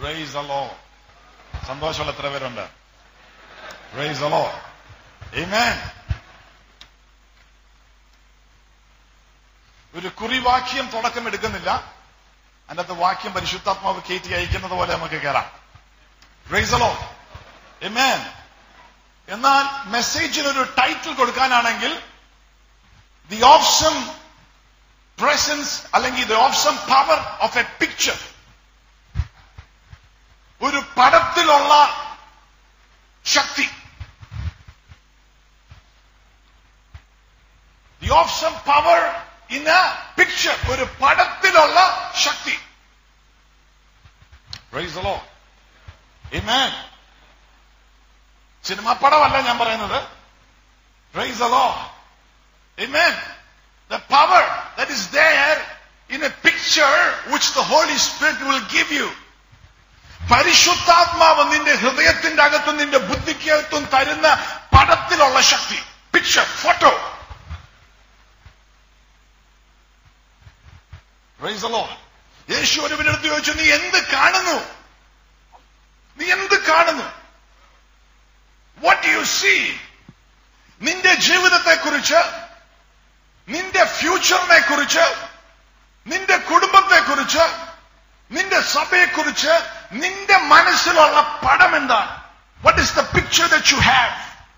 Price the Lord. സന്തോഷമുള്ള എത്ര പേരുണ്ട് പ്രൈസ് the Lord. Amen. ഒരു കുറിവാക്യം തുടക്കം എടുക്കുന്നില്ല അതിനകത്ത് വാക്യം പരിശുദ്ധാത്മാവ് കയറ്റി അയക്കുന്നത് പോലെ നമുക്ക് കയറാം പ്രൈസ് the Lord. Amen. എന്നാൽ മെസ്സേജിന് ഒരു ടൈറ്റിൽ കൊടുക്കാനാണെങ്കിൽ ദി ഓപ്ഷൻ പ്രസൻസ് അല്ലെങ്കിൽ the option power of a picture ഒരു പടത്തിലുള്ള ശക്തി the option power in a picture ഒരു പടത്തിലുള്ള ശക്തി praise the Lord. Amen. Cinema പടമല്ല ഞാൻ പറയുന്നത് praise the Lord. Amen. The power that is there in a picture which the Holy Spirit will give you. പരിശുദ്ധാത്മാവ് നിന്റെ ഹൃദയത്തിന്റെ അകത്തും നിന്റെ ബുദ്ധിക്കകത്തും തരുന്ന പടത്തിലുള്ള ശക്തി പിക്ചർ ഫോട്ടോ യേശു ഒരുവിനടുത്ത് ചോദിച്ചു നീ എന്ത് കാണുന്നു നീ എന്ത് കാണുന്നു വാട്ട് യു സീ നിന്റെ ജീവിതത്തെക്കുറിച്ച് നിന്റെ ഫ്യൂച്ചറിനെ കുറിച്ച് നിന്റെ കുടുംബത്തെക്കുറിച്ച് നിന്റെ സഭയെക്കുറിച്ച് നിന്റെ മനസ്സിലുള്ള പടം എന്താണ് what is the picture that you have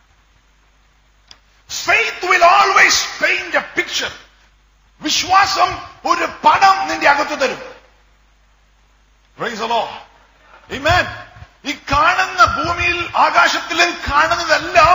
faith will always paint a picture വിശ്വാസം ഒരു പടം നിന്റെ അകത്ത് തരും Praise the Lord. Amen. ഈ കാണുന്ന ഭൂമിയിൽ ആകാശത്തിലും കാണുന്നതെല്ലാം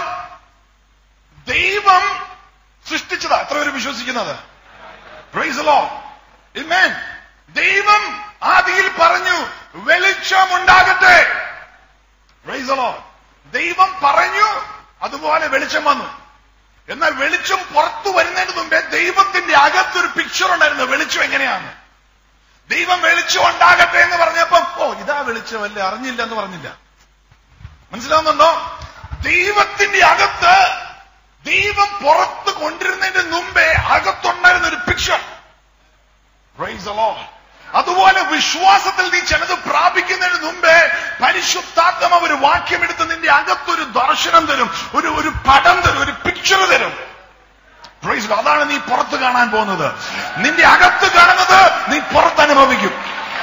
ദൈവം സൃഷ്ടിച്ചതാ എത്ര പേര് വിശ്വസിക്കുന്നത് Praise the Lord. Amen. ദൈവം ആദിയിൽ പറഞ്ഞു വെളിച്ചമുണ്ടാകട്ടെ Praise the Lord. ദൈവം പറഞ്ഞു അതുപോലെ വെളിച്ചം വന്നു എന്നാൽ വെളിച്ചം പുറത്തു വരുന്നതിന് മുമ്പേ ദൈവത്തിന്റെ അകത്തൊരു പിക്ചർ ഉണ്ടായിരുന്നു വെളിച്ചം എങ്ങനെയാണ് ദൈവം വെളിച്ചം ഉണ്ടാകട്ടെ എന്ന് പറഞ്ഞപ്പം ഓ ഇതാ വെളിച്ചമല്ലേ അറിഞ്ഞില്ല എന്ന് പറഞ്ഞില്ല മനസ്സിലാവുന്നുണ്ടോ ദൈവത്തിന്റെ അകത്ത് ദൈവം പുറത്ത് കൊണ്ടിരുന്നതിന് മുമ്പേ അകത്തുണ്ടായിരുന്ന ഒരു പിക്ചർ Praise the Lord. അതുപോലെ വിശ്വാസത്തിൽ നീ ചിലത് പ്രാപിക്കുന്നതിന് മുമ്പേ പരിശുദ്ധാത്മ ഒരു വാക്യമെടുത്ത് നിന്റെ അകത്തൊരു ദർശനം തരും ഒരു ഒരു പടം തരും ഒരു പിക്ചർ തരും Praise the Lord. അതാണ് നീ പുറത്ത് കാണാൻ പോകുന്നത് നിന്റെ അകത്ത് കാണുന്നത് നീ പുറത്ത് അനുഭവിക്കും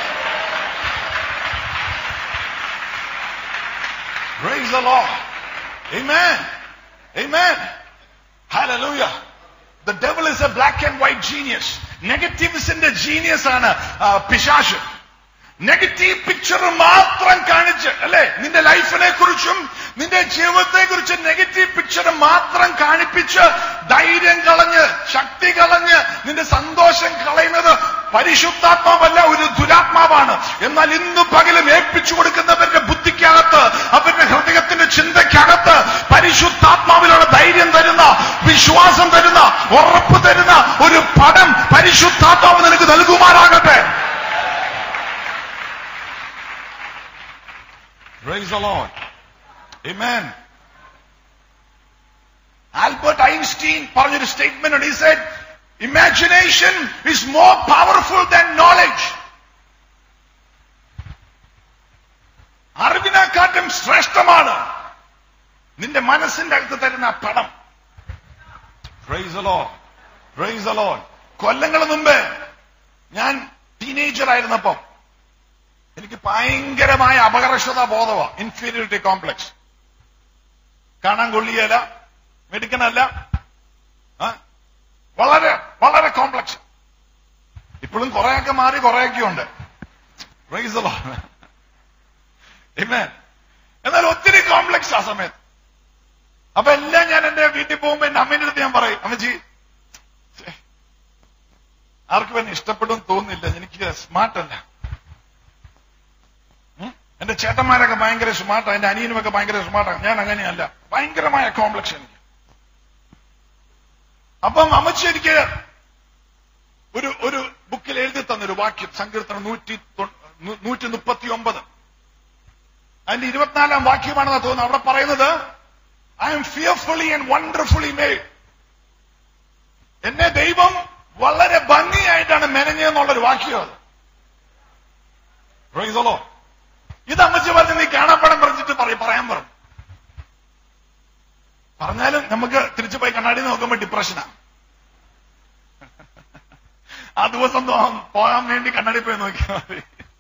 Praise the Lord. Amen. Amen. Hallelujah. The devil is a black and white genius. നെഗറ്റീവ്സിന്റെ ജീനിയസ് ആണ് ആ, പിശാശ് നെഗറ്റീവ് പിക്ചർ മാത്രം കാണിച്ച് അല്ലെ നിന്റെ ലൈഫിനെ കുറിച്ചും നിന്റെ ജീവിതത്തെ കുറിച്ച് നെഗറ്റീവ് പിക്ചർ മാത്രം കാണിപ്പിച്ച് ധൈര്യം കളഞ്ഞ് ശക്തി കളഞ്ഞ് നിന്റെ സന്തോഷം കളയുന്നത് പരിശുദ്ധാത്മാവല്ല ഒരു ദുരാത്മാവാണ് എന്നാൽ ഇന്ന് പകലും ഏൽപ്പിച്ചു കൊടുക്കുന്നവരുടെ ബുദ്ധിക്കകത്ത് അവരുടെ ഹൃദയത്തിന്റെ ചിന്തയ്ക്കകത്ത് പരിശുദ്ധാത്മാവിലുള്ള ധൈര്യം തരുന്ന വിശ്വാസം തരുന്ന ഉറപ്പ് തരുന്ന ഒരു പടം പരിശുദ്ധാത്മാവ് നിനക്ക് നൽകുമാറാകട്ടെ Praise the Lord. Amen. Albert Einstein പറഞ്ഞൊരു സ്റ്റേറ്റ്മെന്റ് ഉണ്ട് he said imagination is more powerful than knowledge അറിവിനെക്കാട്ടും ശ്രേഷ്ഠമാണ് നിന്റെ മനസ്സിന്റെ അകത്ത് തരുന്ന ആ പടം Praise the Lord. Praise the Lord. കൊല്ലങ്ങൾ മുമ്പ് ഞാൻ ടീനേജർ ആയിരുന്നപ്പം എനിക്ക് ഭയങ്കരമായ അപകർഷതാ ബോധമാ ഇൻഫീരിയോറിറ്റി കോംപ്ലക്സ് കാണാൻ കൊള്ളിയല്ല മെഡിക്കനല്ല ആ? വളരെ വളരെ കോംപ്ലക്സ് ഇപ്പോഴും കുറെയൊക്കെ മാറി കുറെയൊക്കെ ഉണ്ട് Praise the Lord. Amen. എന്നാൽ ഒത്തിരി കോംപ്ലക്സ് ആ സമയത്ത് അപ്പൊ എല്ലാം ഞാൻ എന്റെ വീട്ടിൽ പോകുമ്പോ എന്റെ അമ്മേന്റെ അടുത്ത് ഞാൻ പറയും അമ്മച്ചി ഛെ, ആർക്കും എന്നെ ഇഷ്ടപ്പെടും തോന്നുന്നില്ല എനിക്ക് സ്മാർട്ട് അല്ല ഉം? എന്റെ ചേട്ടന്മാരൊക്കെ ഭയങ്കര സ്മാർട്ടാണ് എന്റെ അനിയനുമൊക്കെ ഭയങ്കര സ്മാർട്ടാണ് ഞാൻ അങ്ങനെയല്ല ഭയങ്കരമായ കോംപ്ലക്സ് എനിക്ക് അപ്പം അമ്മച്ചി എനിക്ക് ഒരു ഒരു ബുക്കിൽ എഴുതി തന്നൊരു വാക്യം സങ്കീർത്തനം നൂറ്റി തൊ- നൂ- നൂറ്റി മുപ്പത്തി ഒമ്പത് അതിന്റെ ഇരുപത്തിനാലാം വാക്യമാണെന്ന് തോന്നുന്നു അവിടെ പറയുന്നത് I'm fearfully and wonderfully made എന്നെ ദൈവം വളരെ ഭംഗിയായിട്ടാണ് മെനഞ്ഞെന്നുള്ളൊരു വാക്യം അത് Praise the Lord. പോകാൻ വേണ്ടി കണ്ണാടി പോയി നോക്കിയാൽ മതി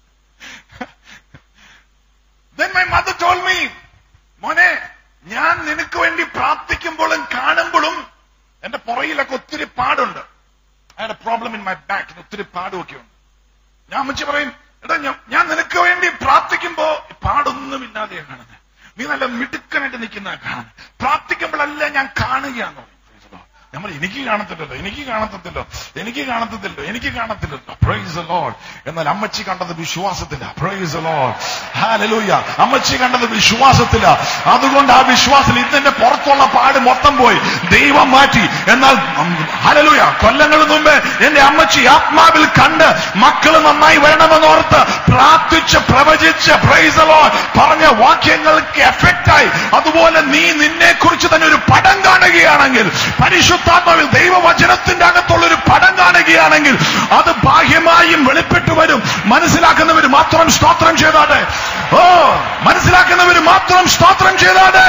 Then my mother told me, മോനെ ഞാൻ നിനക്ക് വേണ്ടി പ്രാർത്ഥിക്കുമ്പോഴും കാണുമ്പോഴും എന്റെ പുറയിലൊക്കെ ഒത്തിരി പാടുണ്ട് I had a problem in my back ഒത്തിരി പാടുമൊക്കെ ഉണ്ട് ഞാൻ അമ്മച്ചി പറയും എടാ ഞാൻ- ഞാൻ നിനക്ക് വേണ്ടി പ്രാർത്ഥിക്കുമ്പോ ഈ പാടൊന്നുമില്ലാതെയാണ് കാണുന്നത് നീ നല്ല മിടുക്കനായിട്ട് നിൽക്കുന്ന കാണുന്നത് പ്രാർത്ഥിക്കുമ്പോഴല്ല ഞാൻ കാണുകയാന്ന് പറയും Praise the Lord. നമ്മൾ എനിക്ക് കാണത്തില്ലല്ലോ എനിക്ക് കാണത്തില്ലല്ലോ എനിക്ക് കാണത്തില്ലല്ലോ എനിക്ക് കാണത്തില്ലല്ലോ പ്രൈസ് ലോഡ് എന്നാൽ അമ്മച്ചി കണ്ടത് വിശ്വാസത്തില പ്രൈസ് ലോഡ് ഹാലലൂയ അമ്മച്ചി കണ്ടത് വിശ്വാസത്തില അതുകൊണ്ട് ആ വിശ്വാസത്തിൽ ഇതിന്റെ പുറത്തുള്ള പാട് മൊത്തം പോയി ദൈവം മാറ്റി എന്നാൽ ഹലലൂയ കൊല്ലങ്ങൾ മുമ്പ് എന്റെ അമ്മച്ചി ആത്മാവിൽ കണ്ട് മക്കൾ നന്നായി വരണമെന്നോർത്ത് പ്രാർത്ഥിച്ച് പ്രവചിച്ച് പ്രൈസ് ലോഡ് പറഞ്ഞ വാക്യങ്ങൾക്ക് എഫക്റ്റായി അതുപോലെ നീ നിന്നെ കുറിച്ച് തന്നെ ഒരു പടം കാണുകയാണെങ്കിൽ പരിശുദ്ധാത്മാവിൽ ദൈവവചനത്തിന്റെ അകത്തുള്ള ഒരു പടം കാണുകയാണെങ്കിൽ അത് ബാഹ്യമായും വെളിപ്പെട്ടു വരും മനസ്സിലാക്കുന്നവർ മാത്രം സ്തോത്രം ചെയ്താട്ടെ ഓ മനസ്സിലാക്കുന്നവർ മാത്രം സ്തോത്രം ചെയ്താട്ടെ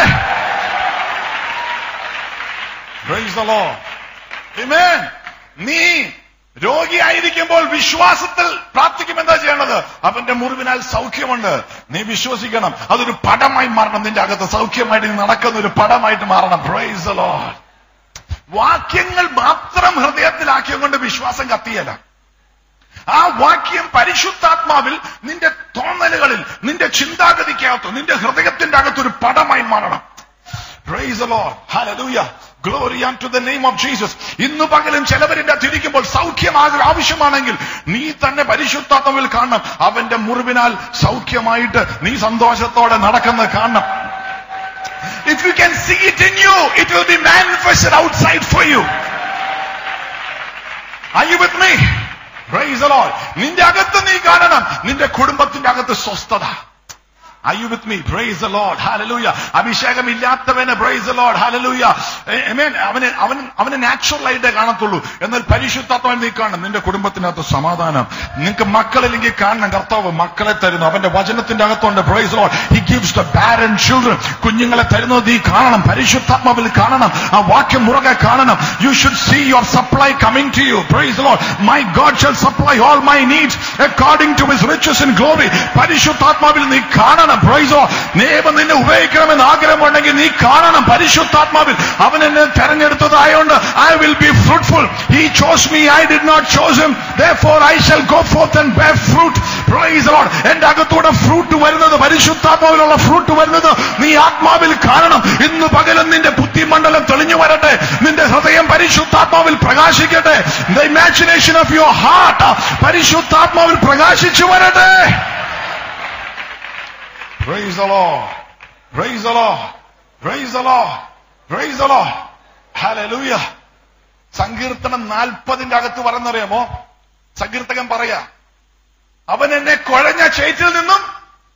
Praise the Lord. Amen. നീ രോഗിയായിരിക്കുമ്പോൾ വിശ്വാസത്തിൽ പ്രാർത്ഥിക്കും എന്താ ചെയ്യേണ്ടത് അവന്റെ മുറിവിനാൽ സൗഖ്യമുണ്ട് നീ വിശ്വസിക്കണം അതൊരു പടമായി മാറണം നിന്റെ അകത്ത് സൗഖ്യമായിട്ട് നീ നടക്കുന്ന ഒരു പടമായിട്ട് മാറണം പ്രൈസ് ലോഡ് വാക്യങ്ങൾ മാത്രം ഹൃദയത്തിലാക്കിയം കൊണ്ട് വിശ്വാസം കത്തിയല്ല ആ വാക്യം പരിശുദ്ധാത്മാവിൽ നിന്റെ തോന്നലുകളിൽ നിന്റെ ചിന്താഗതിക്കകത്ത് നിന്റെ ഹൃദയത്തിന്റെ അകത്ത് ഒരു പടമായി മാറണം Praise the Lord. Hallelujah. Glory unto the name of Jesus. ഇന്ന് പകലും ചിലവരിന്റെ തിരിക്കുമ്പോൾ സൗഖ്യമാക ആവശ്യമാണെങ്കിൽ നീ തന്നെ പരിശുദ്ധാത്മാവിൽ കാണണം അവന്റെ മുറിവിനാൽ സൗഖ്യമായിട്ട് നീ സന്തോഷത്തോടെ നടക്കുന്നത് കാണണം If you can see it in you, it will be manifested outside for you. Are you with me? Praise the Lord. നിന്റെ അകത്ത് നീ കാണണം നിന്റെ കുടുംബത്തിന്റെ അകത്ത് സ്വസ്ഥത Are you with me? Praise the Lord. Hallelujah. അഭിഷേകം ഇല്ലാത്തവന് praise the Lord. Hallelujah. Amen. അവന് അവൻ അവന് നാച്ചുറൽ ആയിട്ടേ കാണത്തുള്ളൂ എന്നാൽ പരിശുദ്ധാത്മാവിൽ നീ കാണണം നിന്റെ കുടുംബത്തിനകത്ത് സമാധാനം നിനക്ക് മക്കളില്ലെങ്കിൽ കാണണം കർത്താവ് മക്കളെ തരുന്നു അവന്റെ വചനത്തിന്റെ അകത്തുണ്ട് praise Lord he gives the parent children കുഞ്ഞുങ്ങളെ തരുന്നത് നീ കാണണം പരിശുദ്ധാത്മാവിൽ കാണണം ആ വാക്യം മുറകെ കാണണം you should see your supply coming to you praise Lord my God shall supply all my needs according to his riches in glory പരിശുദ്ധാത്മാവിൽ നീ കാണണം പ്രൈസോ ദൈവം നിന്നെ ഉപയോഗിക്കണമെന്ന് ആഗ്രഹമുണ്ടെങ്കിൽ നീ കാണണം പരിശുദ്ധാത്മാവിൽ അവൻ എന്നെ തെരഞ്ഞെടുത്തതായോണ്ട് I will be fruitful he chose me I did not chose him therefore I shall go forth and bear fruit praise the Lord എന്റെ അകത്തൂടെ ഫ്രൂട്ട് വരുന്നത് പരിശുദ്ധാത്മാവിലുള്ള ഫ്രൂട്ട് വരുന്നത് നീ ആത്മാവിൽ കാണണം ഇന്ന് പകലും നിന്റെ ബുദ്ധിമണ്ഡലം തെളിഞ്ഞു വരട്ടെ നിന്റെ ഹൃദയം പരിശുദ്ധാത്മാവിൽ പ്രകാശിക്കട്ടെ the imagination of your heart പരിശുദ്ധാത്മാവിൽ പ്രകാശിച്ചു വരട്ടെ Praise the Lord. Praise the Lord. Praise the Lord. Praise the Lord. Hallelujah. സങ്കീർത്തനം നാൽപ്പതിന്റെ അകത്ത് പറയുന്നറിയാമോ സങ്കീർത്തകൻ പറയാ അവൻ എന്നെ കുഴഞ്ഞ ചേറ്റിൽ നിന്നും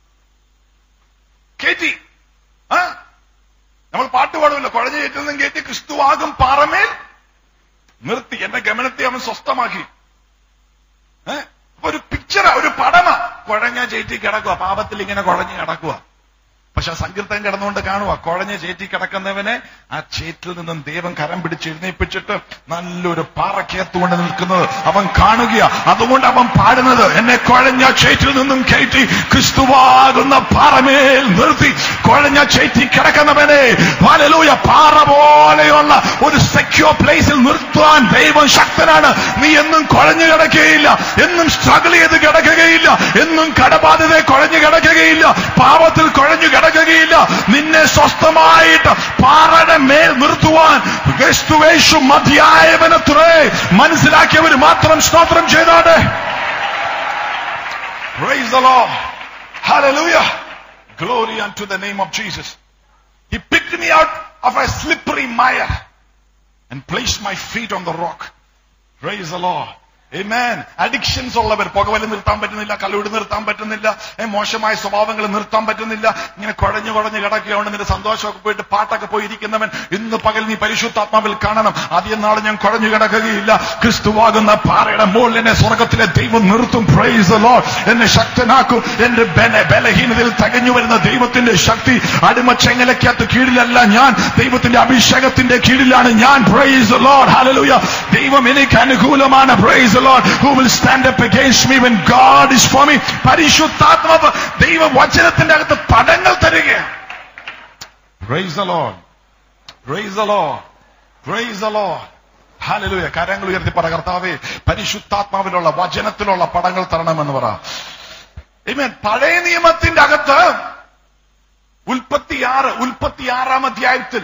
കയറ്റി ആ നമ്മൾ പാട്ട് പാടുമല്ലോ കുഴഞ്ഞ ചേറ്റിൽ നിന്നും കയറ്റി ക്രിസ്തുവാകും പാറമേൽ നിർത്തി എന്റെ ഗമനത്തെ അവൻ സ്വസ്ഥമാക്കി ഏ? അപ്പൊ ഒരു പിക്ചറാ ഒരു പടമാ കുഴഞ്ഞ ചേറ്റി കിടക്കുക പാപത്തിൽ ഇങ്ങനെ കുഴഞ്ഞ് കിടക്കുക പക്ഷെ ആ സങ്കീർത്തൻ കിടന്നുകൊണ്ട് കാണുക കുഴഞ്ഞ ചേറ്റി കിടക്കുന്നവനെ ആ ചേറ്റിൽ നിന്നും ദൈവം കരം പിടിച്ച് എഴുന്നേപ്പിച്ചിട്ട് നല്ലൊരു പാറക്കകത്തുകൊണ്ട് നിൽക്കുന്നത് അവൻ കാണുക അതുകൊണ്ട് അവൻ പാടുന്നത് എന്നെ കുഴഞ്ഞ ചേറ്റിൽ നിന്നും കയറ്റി ക്രിസ്തുവാകുന്ന പാറമേൽ നിർത്തി കുഴഞ്ഞ ചേറ്റി കിടക്കുന്നവനെ ഹല്ലേലൂയ പാറ പോലെയുള്ള ഒരു സെക്യൂർ പ്ലേസിൽ നിർത്താൻ ദൈവം ശക്തനാണ് നീ എന്നും കുഴഞ്ഞു കിടക്കുകയില്ല എന്നും സ്ട്രഗിൾ ചെയ്ത് കിടക്കുകയില്ല എന്നും കടബാധ്യത കുഴഞ്ഞു കിടക്കുകയില്ല പാപത്തിൽ കുഴഞ്ഞു കിടക്കുകയില്ല നിന്നെ സ്വസ്ഥമായിട്ട് പാറയുടെ മേൽ നിർത്തുവാൻ ക്രിസ്തുവേശു മതിയായവനത്രേ മനസ്സിലാക്കിയവർ മാത്രം സ്തോത്രം ചെയ്താടെ Praise the Lord. Hallelujah. Glory unto the name of Jesus. He picked me out of a slippery mire and placed my feet on the rock. Praise the Lord. Amen. Addictions ഉള്ളവർ പുകവലി നിർത്താൻ പറ്റുന്നില്ല കള്ളുവിട് നിർത്താൻ പറ്റുന്നില്ല ഏ, മോശമായ സ്വഭാവങ്ങൾ നിർത്താൻ പറ്റുന്നില്ല ഇങ്ങനെ കുഴഞ്ഞു കുഴഞ്ഞു കിടക്കുകയാണ് നിന്റെ സന്തോഷമൊക്കെ പോയിട്ട് പാട്ടൊക്കെ പോയിരിക്കുന്നവൻ ഇന്ന് പകൽ നീ പരിശുദ്ധാത്മാവിൽ കാണണം അധികം നാളെ ഞാൻ കുഴഞ്ഞു കിടക്കുകയില്ല ക്രിസ്തുവാകുന്ന പാറയുടെ മുകളിൽ എന്നെ സ്വർഗത്തിലെ ദൈവം നിർത്തും പ്രൈസ് ലോ എന്നെ ശക്തനാക്കും എന്റെ ബല ബലഹീനതയിൽ തകഞ്ഞു വരുന്ന ദൈവത്തിന്റെ ശക്തി അടിമച്ചെങ്ങലക്കകത്ത് കീഴിലല്ല ഞാൻ ദൈവത്തിന്റെ അഭിഷേകത്തിന്റെ കീഴിലാണ് ഞാൻ പ്രൈസ് ലോഡ് ഹല്ലേലൂയ ദൈവം എനിക്ക് അനുകൂലമാണ് praise the Lord. Who will stand up against me when God is for me? പരിശുദ്ധാത്മാവ് ദൈവ വചനത്തിന്റെ അകത്ത് തടങ്ങൾ തരികയാണ് Praise the Lord. Praise the Lord. Praise the Lord. Hallelujah കരങ്ങൾ ഉയർത്തി പറ കർത്താവേ പരിശുദ്ധാത്മാവിലുള്ള വചനത്തിലുള്ള പടങ്ങൾ തരണമെന്ന് പറ Amen. പഴയ നിയമത്തിന്റെ അകത്ത് ഉൽപ്പത്തിയാറ് ഉൽപ്പത്തിയാറാം അധ്യായത്തിൽ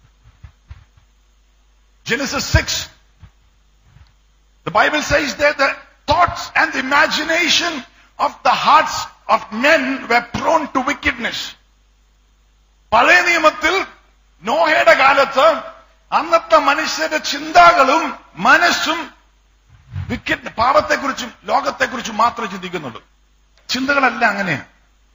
Genesis 6 The Bible says that the thoughts and the imagination of the hearts of men were prone to wickedness. പഴയ നിയമത്തിൽ നോഹയുടെ കാലത്ത് അന്നത്തെ മനുഷ്യരുടെ ചിന്തകളും മനസ്സും വിക്കറ്റ് പാപത്തെക്കുറിച്ചും ലോകത്തെക്കുറിച്ചും മാത്രമേ ചിന്തിക്കുന്നുള്ളൂ ചിന്തകളെല്ലാം അങ്ങനെയാണ്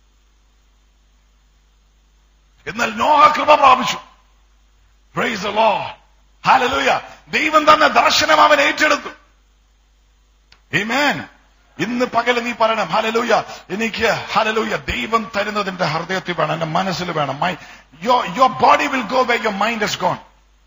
എന്നാൽ നോഹ കൃപ പ്രാപിച്ചു പ്രൈസ് the Lord. Hallelujah. ദൈവം തന്ന ദർശനം അവൻ ഏറ്റെടുത്തു Amen. ഇന്ന് പകല് നീ പറയണം ഹലലൂയ എനിക്ക് ഹലലൂയ ദൈവം തരുന്നതിന്റെ ഹൃദയത്തിൽ വേണം എന്റെ മനസ്സിൽ വേണം my your your body will go by your mind is gone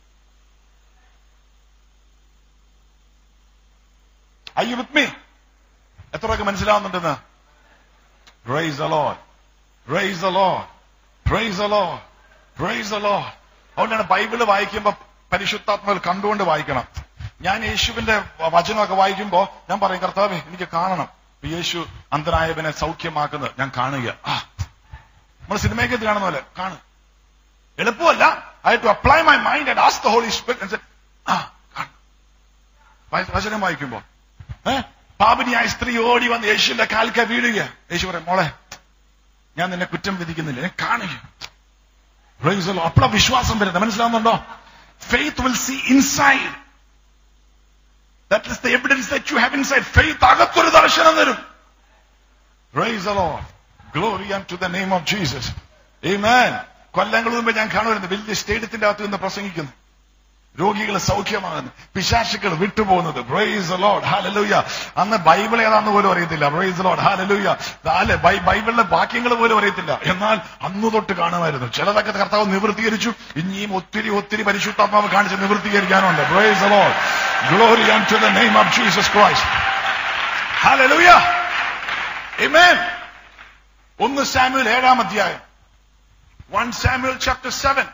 I you with me എത്ര പേർക്ക് മനസ്സിലാവുന്നുണ്ടെന്ന് praise the Lord. Praise the Lord. Praise the Lord. Praise the Lord. അതുകൊണ്ടാണ് ബൈബിള് വായിക്കുമ്പോ പരിശുദ്ധാത്മാവിൽ കണ്ടുകൊണ്ട് വായിക്കണം ഞാൻ യേശുവിന്റെ വചനമൊക്കെ വായിക്കുമ്പോ ഞാൻ പറയും കർത്താവേ എനിക്ക് കാണണം ഇപ്പൊ യേശു അന്തനായവനെ സൗഖ്യമാക്കുന്നത് ഞാൻ കാണുക ആ നമ്മൾ സിനിമയ്ക്ക് കാണുന്ന പോലെ കാണും എളുപ്പമല്ല I to apply my mind and as the Holy Spirit ആ കാണും വായി- വചനം വായിക്കുമ്പോ ഏ പാപിനിയായ സ്ത്രീ ഓടി വന്ന് യേശുവിന്റെ കാൽക്ക വീഴുക യേശു പറയും മോളെ ഞാൻ നിന്നെ കുറ്റം വിധിക്കുന്നില്ല എന്നെ കാണുക Praise the Lord. അപ്പോഴാ വിശ്വാസം വരുന്നത് മനസ്സിലാവുന്നുണ്ടോ faith will see inside that is the evidence that you have inside faith അകത്തൊരു ദർശനം തരും Praise the Lord. Glory unto the name of Jesus. Amen. കൊല്ലങ്ങൾ മുമ്പ് ഞാൻ കാണുമായിരുന്നു വലിയ സ്റ്റേഡിയത്തിന്റെ അകത്ത് നിന്ന് പ്രസംഗിക്കുന്നു രോഗികൾ സൗഖ്യമാകുന്നു പിശാശുക്കൾ വിട്ടുപോകുന്നത് പ്രൈസ് ലോഡ് ഹാലലൂയ അന്ന് ബൈബിൾ ഏതാന്ന് പോലും അറിയത്തില്ല പ്രൈസ് ലോഡ് ഹാലലൂയ അല്ലെ ബൈബിളിലെ വാക്യങ്ങൾ പോലും അറിയത്തില്ല എന്നാൽ അന്ന് തൊട്ട് കാണുമായിരുന്നു ചിലതൊക്കെ കർത്താവ് നിവൃത്തീകരിച്ചു ഇനിയും ഒത്തിരി ഒത്തിരി പരിശുദ്ധാത്മാവ് കാണിച്ച് നിവൃത്തീകരിക്കാനുണ്ട് praise Lord glory to the name of Jesus Christ hallelujah Amen. ഒന്ന് സാമ്യുൽ ഏഴാം അധ്യായം one Samuel chapter seven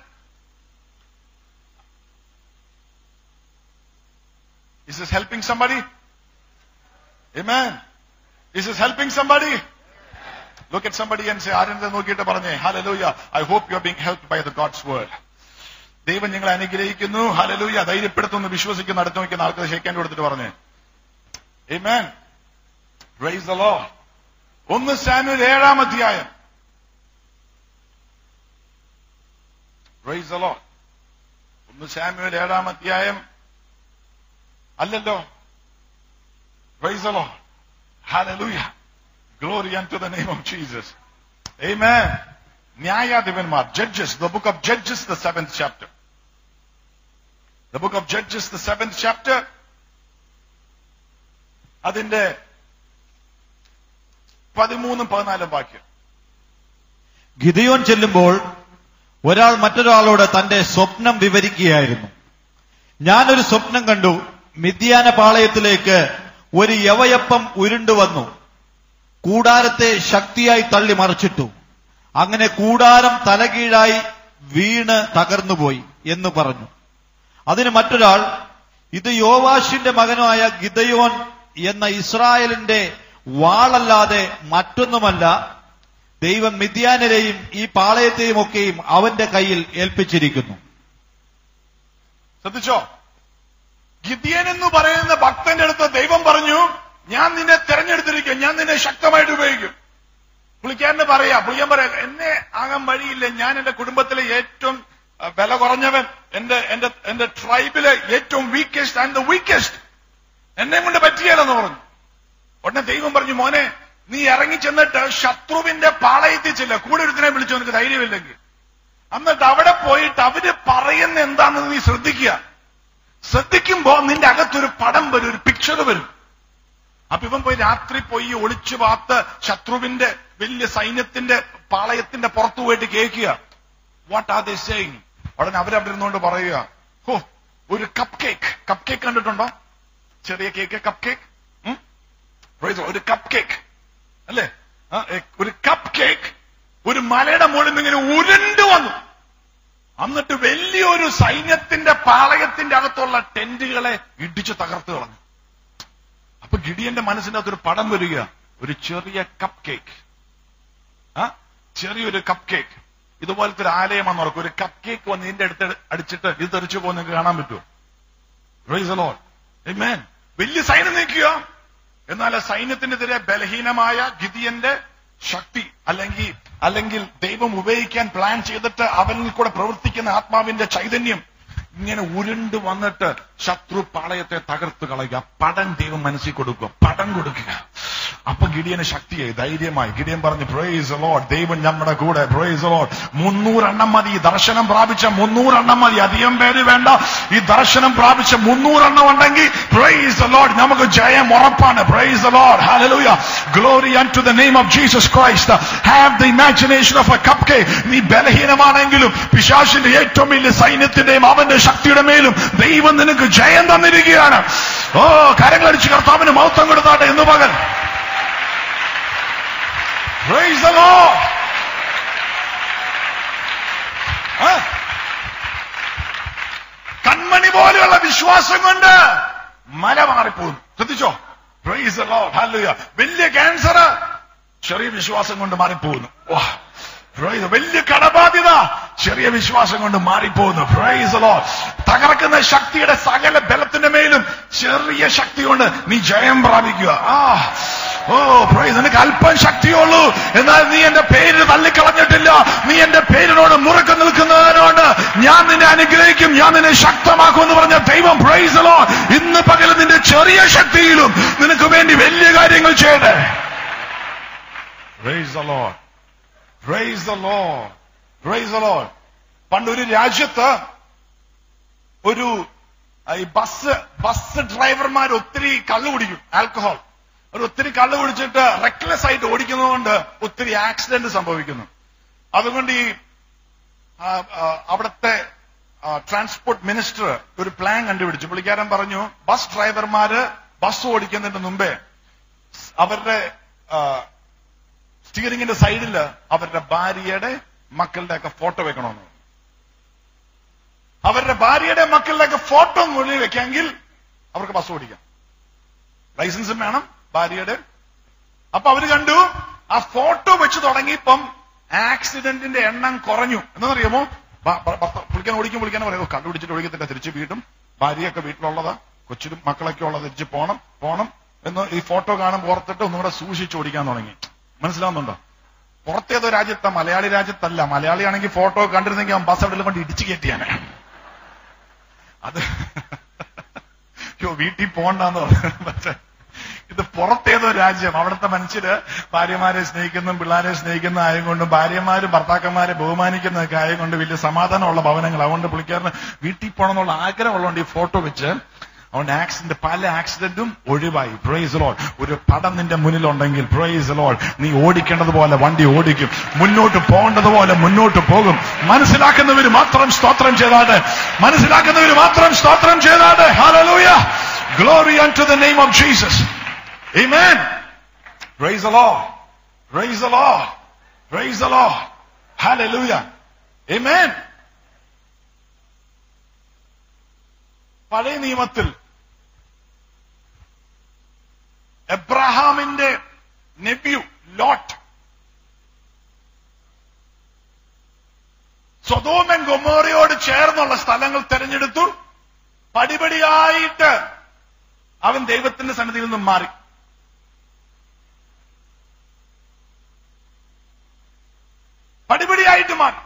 Is this helping somebody? Amen. Is this helping somebody? Look at somebody and say, ആരെന്താ നോക്കിയിട്ട് പറഞ്ഞേ hallelujah I hope you are being help by the God's word ദൈവം നിങ്ങളെ അനുഗ്രഹിക്കുന്നു ഹലലൂയ ധൈര്യപ്പെടുത്തുന്നു വിശ്വസിക്കുന്നു അടുത്ത് നോക്കുന്ന ആൾക്ക് ഷേക്കാൻ കൊടുത്തിട്ട് പറഞ്ഞേ Amen. Praise the Lord. ഒന്ന് സാനുവൽ ഏഴാം അധ്യായം Praise the Lord. ഒന്ന് സാമുവേൽ ഏഴാം അധ്യായം അല്ലല്ലോ Praise the Lord. Hallelujah. Glory unto the name of Jesus. Amen. ന്യായാധിപന്മാർ Judges, the book of Judges, the seventh chapter. The book of Judges, the seventh chapter. അതിന്റെ പതിമൂന്നും പതിനാലും വാക്യം ഗിദയോൻ ചെല്ലുമ്പോൾ ഒരാൾ മറ്റൊരാളോട് തന്റെ സ്വപ്നം വിവരിക്കുകയായിരുന്നു ഞാനൊരു സ്വപ്നം കണ്ടു മിഥ്യാന പാളയത്തിലേക്ക് ഒരു യവയപ്പം ഉരുണ്ടുവന്നു കൂടാരത്തെ ശക്തിയായി തള്ളി മറിച്ചിട്ടു അങ്ങനെ കൂടാരം തലകീഴായി വീണ് തകർന്നുപോയി എന്ന് പറഞ്ഞു അതിന് മറ്റൊരാൾ ഇത് യോവാഷിന്റെ മകനായ ഗിദയോൻ എന്ന ഇസ്രായേലിന്റെ വാളല്ലാതെ മറ്റൊന്നുമല്ല ദൈവം മിഥ്യാനരെയും ഈ പാളയത്തെയും ഒക്കെയും അവന്റെ കയ്യിൽ ഏൽപ്പിച്ചിരിക്കുന്നു ശ്രദ്ധിച്ചോ ഗിദിയൻ എന്ന് പറയുന്ന ഭക്തന്റെ അടുത്ത് ദൈവം പറഞ്ഞു ഞാൻ നിന്നെ തെരഞ്ഞെടുത്തിരിക്കും ഞാൻ നിന്നെ ശക്തമായിട്ട് ഉപയോഗിക്കും പുള്ളിക്കാരന് പറയാ പുള്ളിക്കാൻ പറയാ എന്നെ ആകാൻ വഴിയില്ല ഞാൻ എന്റെ കുടുംബത്തിലെ ഏറ്റവും അഹ്, വില കുറഞ്ഞവൻ എന്റെ എന്റെ എന്റെ ട്രൈബിലെ ഏറ്റവും വീക്കസ്റ്റ് ആൻഡ് ദ വീക്കസ്റ്റ് എന്നെ കൊണ്ട് പറ്റിയാലെന്ന് പറഞ്ഞു ഉടനെ ദൈവം പറഞ്ഞു മോനെ നീ ഇറങ്ങി ചെന്നിട്ട് ശത്രുവിന്റെ പാളയത്തിൽ ചെല്ല കൂടെ ഒരുത്തിനെ വിളിച്ചു നിനക്ക് ധൈര്യമില്ലെങ്കിൽ എന്നിട്ട് അവിടെ പോയിട്ട് അവര് പറയുന്ന എന്താണെന്ന് നീ ശ്രദ്ധിക്കുക ശ്രദ്ധിക്കുമ്പോ നിന്റെ അകത്തൊരു പടം വരും ഒരു പിക്ചർ വരും അപ്പൊ ഇവൻ പോയി രാത്രി പോയി ഒളിച്ചു പാത്ത് ശത്രുവിന്റെ വലിയ സൈന്യത്തിന്റെ പാളയത്തിന്റെ പുറത്തു പോയിട്ട് കേൾക്കുക വാട്ട് ആർ ദേ സേയിങ് ഉടനെ അവരവിടെ ഇരുന്നുകൊണ്ട് പറയുക ഹോ ഒരു കപ്പ് കേക്ക് കപ്പ് കേക്ക് കണ്ടിട്ടുണ്ടോ ചെറിയ cake cup cake Praise the Lord. ഒരു കപ്പ് കേക്ക് അല്ലേ ആ, എ- ഒരു കപ്പ് കേക്ക് ഒരു മലയുടെ മുകളിൽ നിന്ന് ഇങ്ങനെ ഉരുണ്ട് വന്നു എന്നിട്ട് വലിയൊരു സൈന്യത്തിന്റെ പാളയത്തിന്റെ അകത്തുള്ള ടെന്റുകളെ ഇടിച്ചു തകർത്ത് കളഞ്ഞു അപ്പൊ ഗിഡിയന്റെ മനസ്സിന്റെ അകത്തൊരു പടം വരിക ഒരു ചെറിയ കപ്പ് കേക്ക് ആ ചെറിയൊരു കപ്പ് കേക്ക് ഇതുപോലത്തെ ഒരു ആലയമാണെന്ന് ഓർക്കും ഒരു കപ്പ് കേക്ക് വന്ന് ഇതിന്റെ അടുത്ത് അടിച്ചിട്ട് ഇത് തെറിച്ചു പോകുന്ന നിങ്ങൾക്ക് കാണാൻ പറ്റുമോ Praise the Lord. Amen. വലിയ സൈന്യം നീക്കുക എന്നാൽ ആ സൈന്യത്തിനെതിരെ ബലഹീനമായ ഗിദിയന്റെ ശക്തി അല്ലെങ്കിൽ അല്ലെങ്കിൽ ദൈവം ഉപയോഗിക്കാൻ പ്ലാൻ ചെയ്തിട്ട് അവനിൽ കൂടെ പ്രവർത്തിക്കുന്ന ആത്മാവിന്റെ ചൈതന്യം ഇങ്ങനെ ഉരുണ്ട് വന്നിട്ട് ശത്രു പാളയത്തെ തകർത്ത് കളയുക പടം ദൈവം മനസ്സിൽ കൊടുക്കുക പടം കൊടുക്കുക അപ്പൊ ഗിഡിയന് ശക്തിയായി ധൈര്യമായി ഗിഡിയൻ പറഞ്ഞു പ്രൈസ് ലോഡ് ദൈവം നമ്മുടെ കൂടെ പ്രൈസ് ലോഡ് മുന്നൂറെണ്ണം മതി ഈ ദർശനം പ്രാപിച്ച മുന്നൂറെണ്ണം മതി അധികം പേര് വേണ്ട ഈ ദർശനം പ്രാപിച്ച മുന്നൂറെണ്ണം ഉണ്ടെങ്കിൽ പ്രൈസ് ലോഡ് നമുക്ക് ജയം ഉറപ്പാണ് praise Lord hallelujah glory unto the name of Jesus Christ have the imagination of a cup cake നീ ബലഹീനമാണെങ്കിലും പിശാശിന്റെ ഏറ്റവും വലിയ സൈന്യത്തിന്റെയും അവന്റെ ശക്തിയുടെ മേലും ദൈവം നിനക്ക് ജയം തന്നിരിക്കുകയാണ് ഓ കരങ്ങളടിച്ച് കർത്താവിന് മഹത്വം കൊടുത്താട്ടെ എന്ന് പകൽ Praise the Lord. ആ? കൺമണി പോലെയുള്ള വിശ്വാസം കൊണ്ട് മല മാറിപ്പോകുന്നു ശ്രദ്ധിച്ചോ പ്രൈസ് the Lord. Hallelujah. വലിയ ക്യാൻസർ ചെറിയ വിശ്വാസം കൊണ്ട് മാറിപ്പോകുന്നു വാ. Praise the- വലിയ കടബാധ്യത ചെറിയ വിശ്വാസം കൊണ്ട് മാറിപ്പോകുന്നു പ്രൈസ് the Lord. തകർക്കുന്ന ശക്തിയുടെ സകല ബലത്തിന്റെ മേലും ചെറിയ ശക്തി കൊണ്ട് നീ ജയം പ്രാപിക്കുക ആ ഓ പ്രൈസ് നിനക്ക് അല്പം ശക്തിയുള്ളൂ എന്നാൽ നീ എന്റെ പേര് തള്ളിക്കളഞ്ഞിട്ടില്ല നീ എന്റെ പേരിനോട് മുറുക്കം നിൽക്കുന്നതിനോട് ഞാൻ നിന്നെ അനുഗ്രഹിക്കും ഞാൻ നിന്നെ ശക്തമാക്കും എന്ന് പറഞ്ഞ ദൈവം പ്രൈസലോ ഇന്ന് പകൽ നിന്റെ ചെറിയ ശക്തിയിലും നിനക്ക് വേണ്ടി വലിയ കാര്യങ്ങൾ ചെയ്യട്ടെ praise the Lord. Praise the Lord. Praise the Lord. പണ്ട് ഒരു രാജ്യത്ത് ഒരു ആ, ഈ ബസ് ബസ് ഡ്രൈവർമാർ ഒത്തിരി കള്ളു കുടിക്കും ആൽക്കഹോൾ അവർ ഒത്തിരി കള്ളു കുടിച്ചിട്ട് റെക്ലെസ് ആയിട്ട് ഓടിക്കുന്നതുകൊണ്ട് ഒത്തിരി ആക്സിഡന്റ് സംഭവിക്കുന്നു അതുകൊണ്ട് ഈ ആ, ആ, അവിടുത്തെ ട്രാൻസ്പോർട്ട് മിനിസ്റ്റർ ഒരു പ്ലാൻ കണ്ടുപിടിച്ചു പുള്ളിക്കാരൻ പറഞ്ഞു ബസ് ഡ്രൈവർമാര് ബസ് ഓടിക്കുന്നതിന് മുമ്പേ അവരുടെ സ്റ്റിയറിംഗിന്റെ സൈഡിൽ അവരുടെ ഭാര്യയുടെ മക്കളുടെ ഒക്കെ ഫോട്ടോ വെക്കണമെന്ന് പറഞ്ഞു. അവരുടെ ഭാര്യയുടെ മക്കളുടെ ഒക്കെ ഫോട്ടോ മുന്നിൽ വെക്കാമെങ്കിൽ അവർക്ക് ബസ് ഓടിക്കാം ലൈസൻസും വേണം ഭാര്യയുടെ അപ്പൊ അവര് കണ്ടു ആ ഫോട്ടോ വെച്ച് തുടങ്ങിയപ്പം ആക്സിഡന്റിന്റെ എണ്ണം കുറഞ്ഞു എന്നറിയാമോ പുള്ളിക്കാൻ ഓടിക്കും പുള്ളിക്കാൻ പറയുമോ കണ്ടുപിടിച്ചിട്ട് ഒഴിക്കത്തില്ല തിരിച്ച് വീട്ടും ഭാര്യയൊക്കെ വീട്ടിലുള്ളതാ കൊച്ചിലും മക്കളൊക്കെ ഉള്ളത് തിരിച്ച് പോണം പോണം എന്ന് ഈ ഫോട്ടോ കാണുമ്പോൾ ഓർത്തിട്ട് ഒന്നുകൂടെ സൂക്ഷിച്ച് ഓടിക്കാൻ തുടങ്ങി മനസ്സിലാവുന്നുണ്ടോ പുറത്തേതോ രാജ്യത്ത മലയാളി രാജ്യത്തല്ല മലയാളിയാണെങ്കിൽ ഫോട്ടോ കണ്ടിരുന്നെങ്കിൽ അവൻ ബസ് അവിടെ കൊണ്ട് ഇടിച്ചു കയറ്റിയാനെ അത് യോ വീട്ടിൽ പോണ്ടെന്ന് പറഞ്ഞു പക്ഷേ ഇത് പുറത്തേതോ രാജ്യം അവിടുത്തെ മനുഷ്യര് ഭാര്യമാരെ സ്നേഹിക്കുന്നതും പിള്ളേരെ സ്നേഹിക്കുന്ന ആയം കൊണ്ടും ഭാര്യമാര് ഭർത്താക്കന്മാരെ ബഹുമാനിക്കുന്നതൊക്കെ ആയം കൊണ്ട് വലിയ സമാധാനമുള്ള ഭവനങ്ങൾ അതുകൊണ്ട് പുള്ളിക്കാരന് വീട്ടിൽ പോകണമെന്നുള്ള ആഗ്രഹമുള്ളതുകൊണ്ട് ഈ ഫോട്ടോ വെച്ച് അതുകൊണ്ട് ആക്സിഡന്റ് പല ആക്സിഡന്റും ഒഴിവായി പ്രൈസ് ലോൾ ഒരു പടം നിന്റെ മുന്നിലുണ്ടെങ്കിൽ പ്രൈസ് ലോൾ നീ ഓടിക്കേണ്ടതുപോലെ വണ്ടി ഓടിക്കും മുന്നോട്ട് പോകേണ്ടതുപോലെ മുന്നോട്ട് പോകും മനസ്സിലാക്കുന്നവര് മാത്രം സ്തോത്രം ചെയ്താട്ടെ മനസ്സിലാക്കുന്നവര് മാത്രം സ്തോത്രം ചെയ്താട്ടെ hallelujah glory unto the name of Jesus amen praise the lord praise the lord praise the lord hallelujah amen പഴയ നിയമത്തിൽ എബ്രഹാമിന്റെ നെബ്യു ലോട്ട് സ്വതോമൻ ഗൊമോറയോട് ചേർന്നുള്ള സ്ഥലങ്ങൾ തെരഞ്ഞെടുത്തു പടിപടിയായിട്ട് അവൻ ദൈവത്തിന്റെ സന്നിധിയിൽ നിന്നും മാറി പടിപടിയായിട്ട് മാറി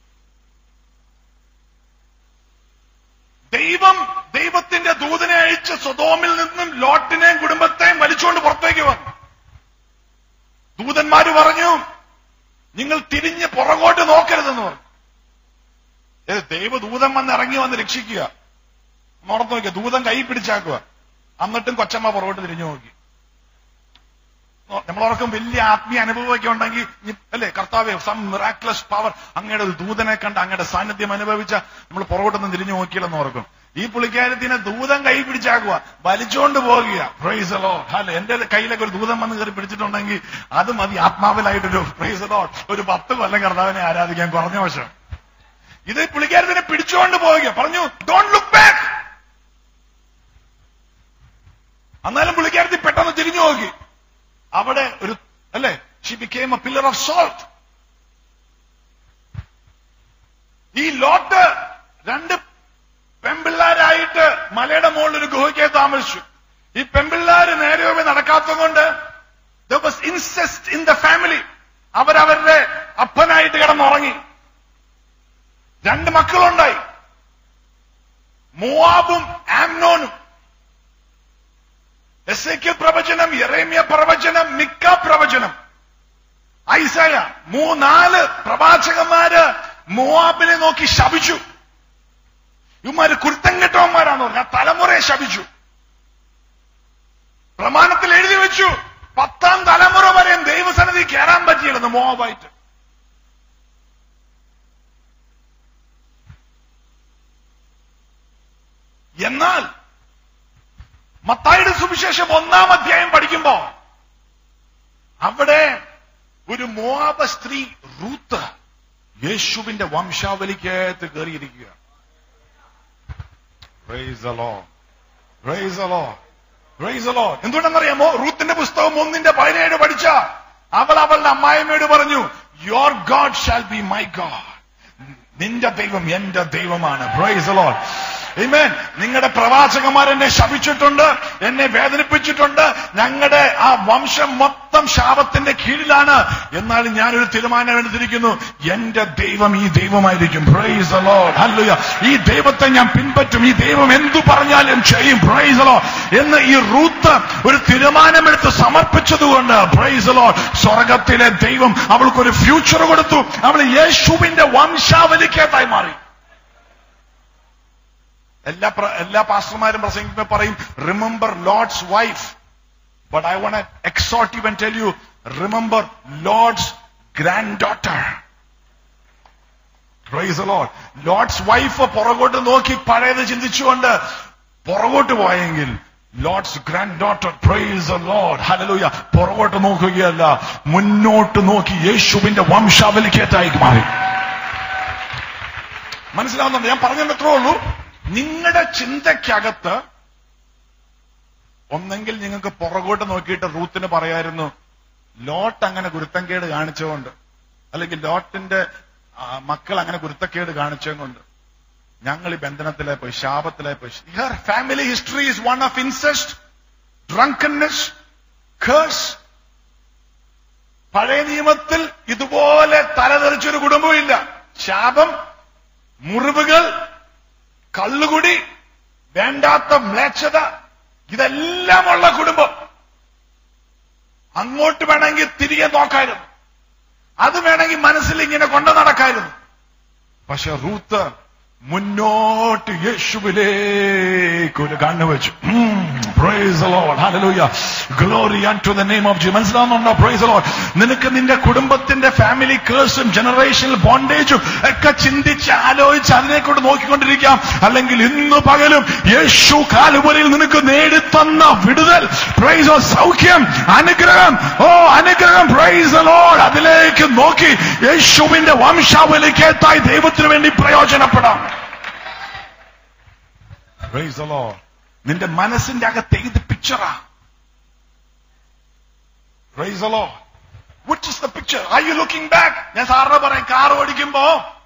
ദൈവം ദൈവത്തിന്റെ ദൂതനെ അയച്ച് സ്വതോമിൽ നിന്നും ലോട്ടിനെയും കുടുംബത്തെയും വലിച്ചുകൊണ്ട് പുറത്തേക്ക് വന്നു ദൂതന്മാര് പറഞ്ഞു നിങ്ങൾ തിരിഞ്ഞ് പുറകോട്ട് നോക്കരുതെന്ന് പറഞ്ഞു ഏത് ദൈവദൂതൻ വന്ന് ഇറങ്ങി വന്ന് രക്ഷിക്കുക ഓർത്ത് നോക്കിയ ദൂതൻ കൈ പിടിച്ചാക്കുക എന്നിട്ടും കൊച്ചമ്മ പുറകോട്ട് തിരിഞ്ഞു നോക്കി നമ്മളോർക്കും വലിയ ആത്മീയ അനുഭവമൊക്കെ ഉണ്ടെങ്കിൽ ഇനി- അല്ലേ കർത്താവെ സം മിറാക്ലസ് പവർ അങ്ങയുടെ ഒരു ദൂതനെ കണ്ട് അങ്ങയുടെ സാന്നിധ്യം അനുഭവിച്ച നമ്മൾ പുറകോട്ടൊന്നും തിരിഞ്ഞു നോക്കിയില്ലെന്ന് ഓർക്കും ഈ പുള്ളിക്കാരത്തിനെ ദൂതം കൈ പിടിച്ചാക്കുക വലിച്ചുകൊണ്ട് പോകുക പ്രൈസലോ അല്ല എന്റെ കയ്യിലൊക്കെ ഒരു ദൂതം വന്ന് കയറി പിടിച്ചിട്ടുണ്ടെങ്കിൽ അത് മതി ആത്മാവിലായിട്ടൊരു പ്രൈസലോ ഒരു പത്ത് കൊല്ലം കർത്താവിനെ ആരാധിക്കാൻ കുറഞ്ഞ വശം ഇത് ഈ പുള്ളിക്കാരത്തിനെ പിടിച്ചുകൊണ്ട് പോവുക പറഞ്ഞു ഡോണ്ട് ലുക്ക് ബാക്ക് എന്നാലും പുള്ളിക്കാരത്തി പെട്ടെന്ന് തിരിഞ്ഞു നോക്കി അവിടെ ഒരു അല്ലെ she became a pillar of salt ഈ ലോട്ട് രണ്ട് പെമ്പിള്ളാരായിട്ട് മലയുടെ മുകളിൽ ഒരു ഗുഹയ്ക്ക് താമസിച്ചു ഈ പെമ്പിള്ളാര് നേരെ നടക്കാത്തതുകൊണ്ട് ഇൻസെസ്റ്റ് ഇൻ ദ ഫാമിലി അവരവരുടെ അപ്പനായിട്ട് കിടന്നുറങ്ങി രണ്ട് മക്കളുണ്ടായി മൂവാബും ആംനോനും എസ് പ്രവചനം യെറേമ്യ പ്രവചനം മിക്ക പ്രവചനം ഐസയ മൂന്നാല് പ്രവാചകന്മാര് മോവാബിനെ നോക്കി ശപിച്ചു ഇവന്മാര് കുരുത്തം കെട്ടവന്മാരാന്ന് പറഞ്ഞു ആ തലമുറയെ ശപിച്ചു പ്രമാണത്തിൽ എഴുതി വെച്ചു പത്താം തലമുറ വരെയും ദൈവസന്നിധി കയറാൻ പറ്റിയില്ലെന്ന് മോവാബായിട്ട് എന്നാൽ മത്തായുടെ സുവിശേഷം ഒന്നാം അധ്യായം പഠിക്കുമ്പോ അവിടെ ഒരു മോവാബ സ്ത്രീ റൂത്ത് യേശുവിന്റെ വംശാവലിക്കകത്ത് കയറിയിരിക്കുക Praise the Lord. Praise the Lord. Praise the Lord. എന്തുകൊണ്ടെന്നറിയാമോ റൂത്തിന്റെ പുസ്തകം ഒന്നിന്റെ പതിനേഴ് പഠിച്ച അവൾ അവളുടെ അമ്മായിമ്മയോട് പറഞ്ഞു your God shall be my God നിന്റെ ദൈവം എന്റെ ദൈവമാണ് പ്രൈസ് ലോഡ് Amen. നിങ്ങളുടെ പ്രവാചകന്മാർ എന്നെ ശപിച്ചിട്ടുണ്ട് എന്നെ വേദനിപ്പിച്ചിട്ടുണ്ട് ഞങ്ങളുടെ ആ വംശം മൊത്തം ശാപത്തിന്റെ കീഴിലാണ് എന്നാൽ ഞാനൊരു തീരുമാനം എടുത്തിരിക്കുന്നു എന്റെ ദൈവം ഈ ദൈവമായിരിക്കും പ്രൈസ് ലോഡ് ഹല്ലുയ ഈ ദൈവത്തെ ഞാൻ പിൻപറ്റും ഈ ദൈവം എന്തു പറഞ്ഞാലും ചെയ്യും പ്രൈസ് ലോ എന്ന് ഈ റൂത്ത് ഒരു തീരുമാനമെടുത്ത് സമർപ്പിച്ചതുകൊണ്ട് പ്രൈസ് ലോ സ്വർഗത്തിലെ ദൈവം അവൾക്കൊരു ഫ്യൂച്ചർ കൊടുത്തു അവൾ യേശുവിന്റെ വംശാവലിക്കകത്തായി മാറി എല്ലാ പ്ര- എല്ലാ പാസ്റ്റർമാരും പ്രസംഗിക്കുമ്പോൾ പറയും remember Lot's wife but I want exhort you tell you remember Lot's granddaughter praise Lord Lot's wife പുറകോട്ട് നോക്കി പഴയത് ചിന്തിച്ചുകൊണ്ട് പുറകോട്ട് പോയെങ്കിൽ Lot's granddaughter praise Lord hallelujah പുറകോട്ട് നോക്കുകയല്ല മുന്നോട്ട് നോക്കി യേശുവിന്റെ വംശാവലിക്കേറ്റായി മാറി മനസ്സിലാവുന്നുണ്ട് ഞാൻ പറഞ്ഞത് എത്രേ ഉള്ളൂ നിങ്ങളുടെ ചിന്തയ്ക്കകത്ത് ഒന്നെങ്കിൽ നിങ്ങൾക്ക് പുറകോട്ട് നോക്കിയിട്ട് റൂത്തിന് പറയായിരുന്നു ലോട്ട് അങ്ങനെ ഗുരുത്തംകേട് കാണിച്ചുകൊണ്ട് അല്ലെങ്കിൽ ലോട്ടിന്റെ ആ, മക്കൾ അങ്ങനെ ഗുരുത്തക്കേട് കാണിച്ചുകൊണ്ട് ഞങ്ങൾ ഈ ബന്ധനത്തിലെ പോയി ശാപത്തിലെ പോയി here family history is one of incest drunkenness curse പഴയ നിയമത്തിൽ ഇതുപോലെ തലതെറിച്ചൊരു കുടുംബമില്ല ശാപം മുറിവുകൾ കള്ളുകുടി വേണ്ടാത്ത മ്ലേച്ഛത ഇതെല്ലാമുള്ള കുടുംബം അങ്ങോട്ട് വേണമെങ്കിൽ തിരികെ നോക്കായിരുന്നു അത് വേണമെങ്കിൽ മനസ്സിൽ ഇങ്ങനെ കൊണ്ടു നടക്കായിരുന്നു പക്ഷെ റൂത്ത് മുന്നോട്ട് യേശുവിലേക്ക് ഒരു കണ്ണു വെച്ചു glory to the name of ജി മനസ്സിലാവുന്നുണ്ടോ പ്രൈസ് ലോഡ് നിനക്ക് നിന്റെ കുടുംബത്തിന്റെ ഫാമിലി കേഴ്സും ജനറേഷണൽ ബോണ്ടേജും ഒക്കെ ചിന്തിച്ച് ആലോചിച്ച് അതിനെക്കൊണ്ട് നോക്കിക്കൊണ്ടിരിക്കാം അല്ലെങ്കിൽ ഇന്ന് പകലും യേശു കാലുപൊലിയിൽ നിനക്ക് നേടിത്തന്ന വിടുതൽ പ്രൈസ് സൗഖ്യം അനുഗ്രഹം ഓ അനുഗ്രഹം പ്രൈസ് ലോഡ് അതിലേക്ക് നോക്കി യേശുവിന്റെ വംശാവലിക്കേത്തായി ദൈവത്തിന് വേണ്ടി പ്രയോജനപ്പെടാം പ്രൈസ് ലോഡ് നിന്റെ മനസ്സിന്റെ അകത്ത് ഏത് പിക്ചറാ praise Lord which is the picture I you looking back ഞാൻ സാറിന് പറയും കാർ ഓടിക്കുമ്പോ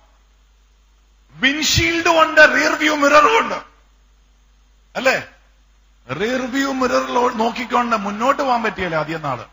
വിൻഷീൽഡും ഉണ്ട് റിയർ വ്യൂ മിററും ഉണ്ട് അല്ലേ റിയർ വ്യൂ മിററിൽ നോക്കിക്കൊണ്ട് മുന്നോട്ട് പോകാൻ പറ്റിയല്ലേ ആദ്യം നാള്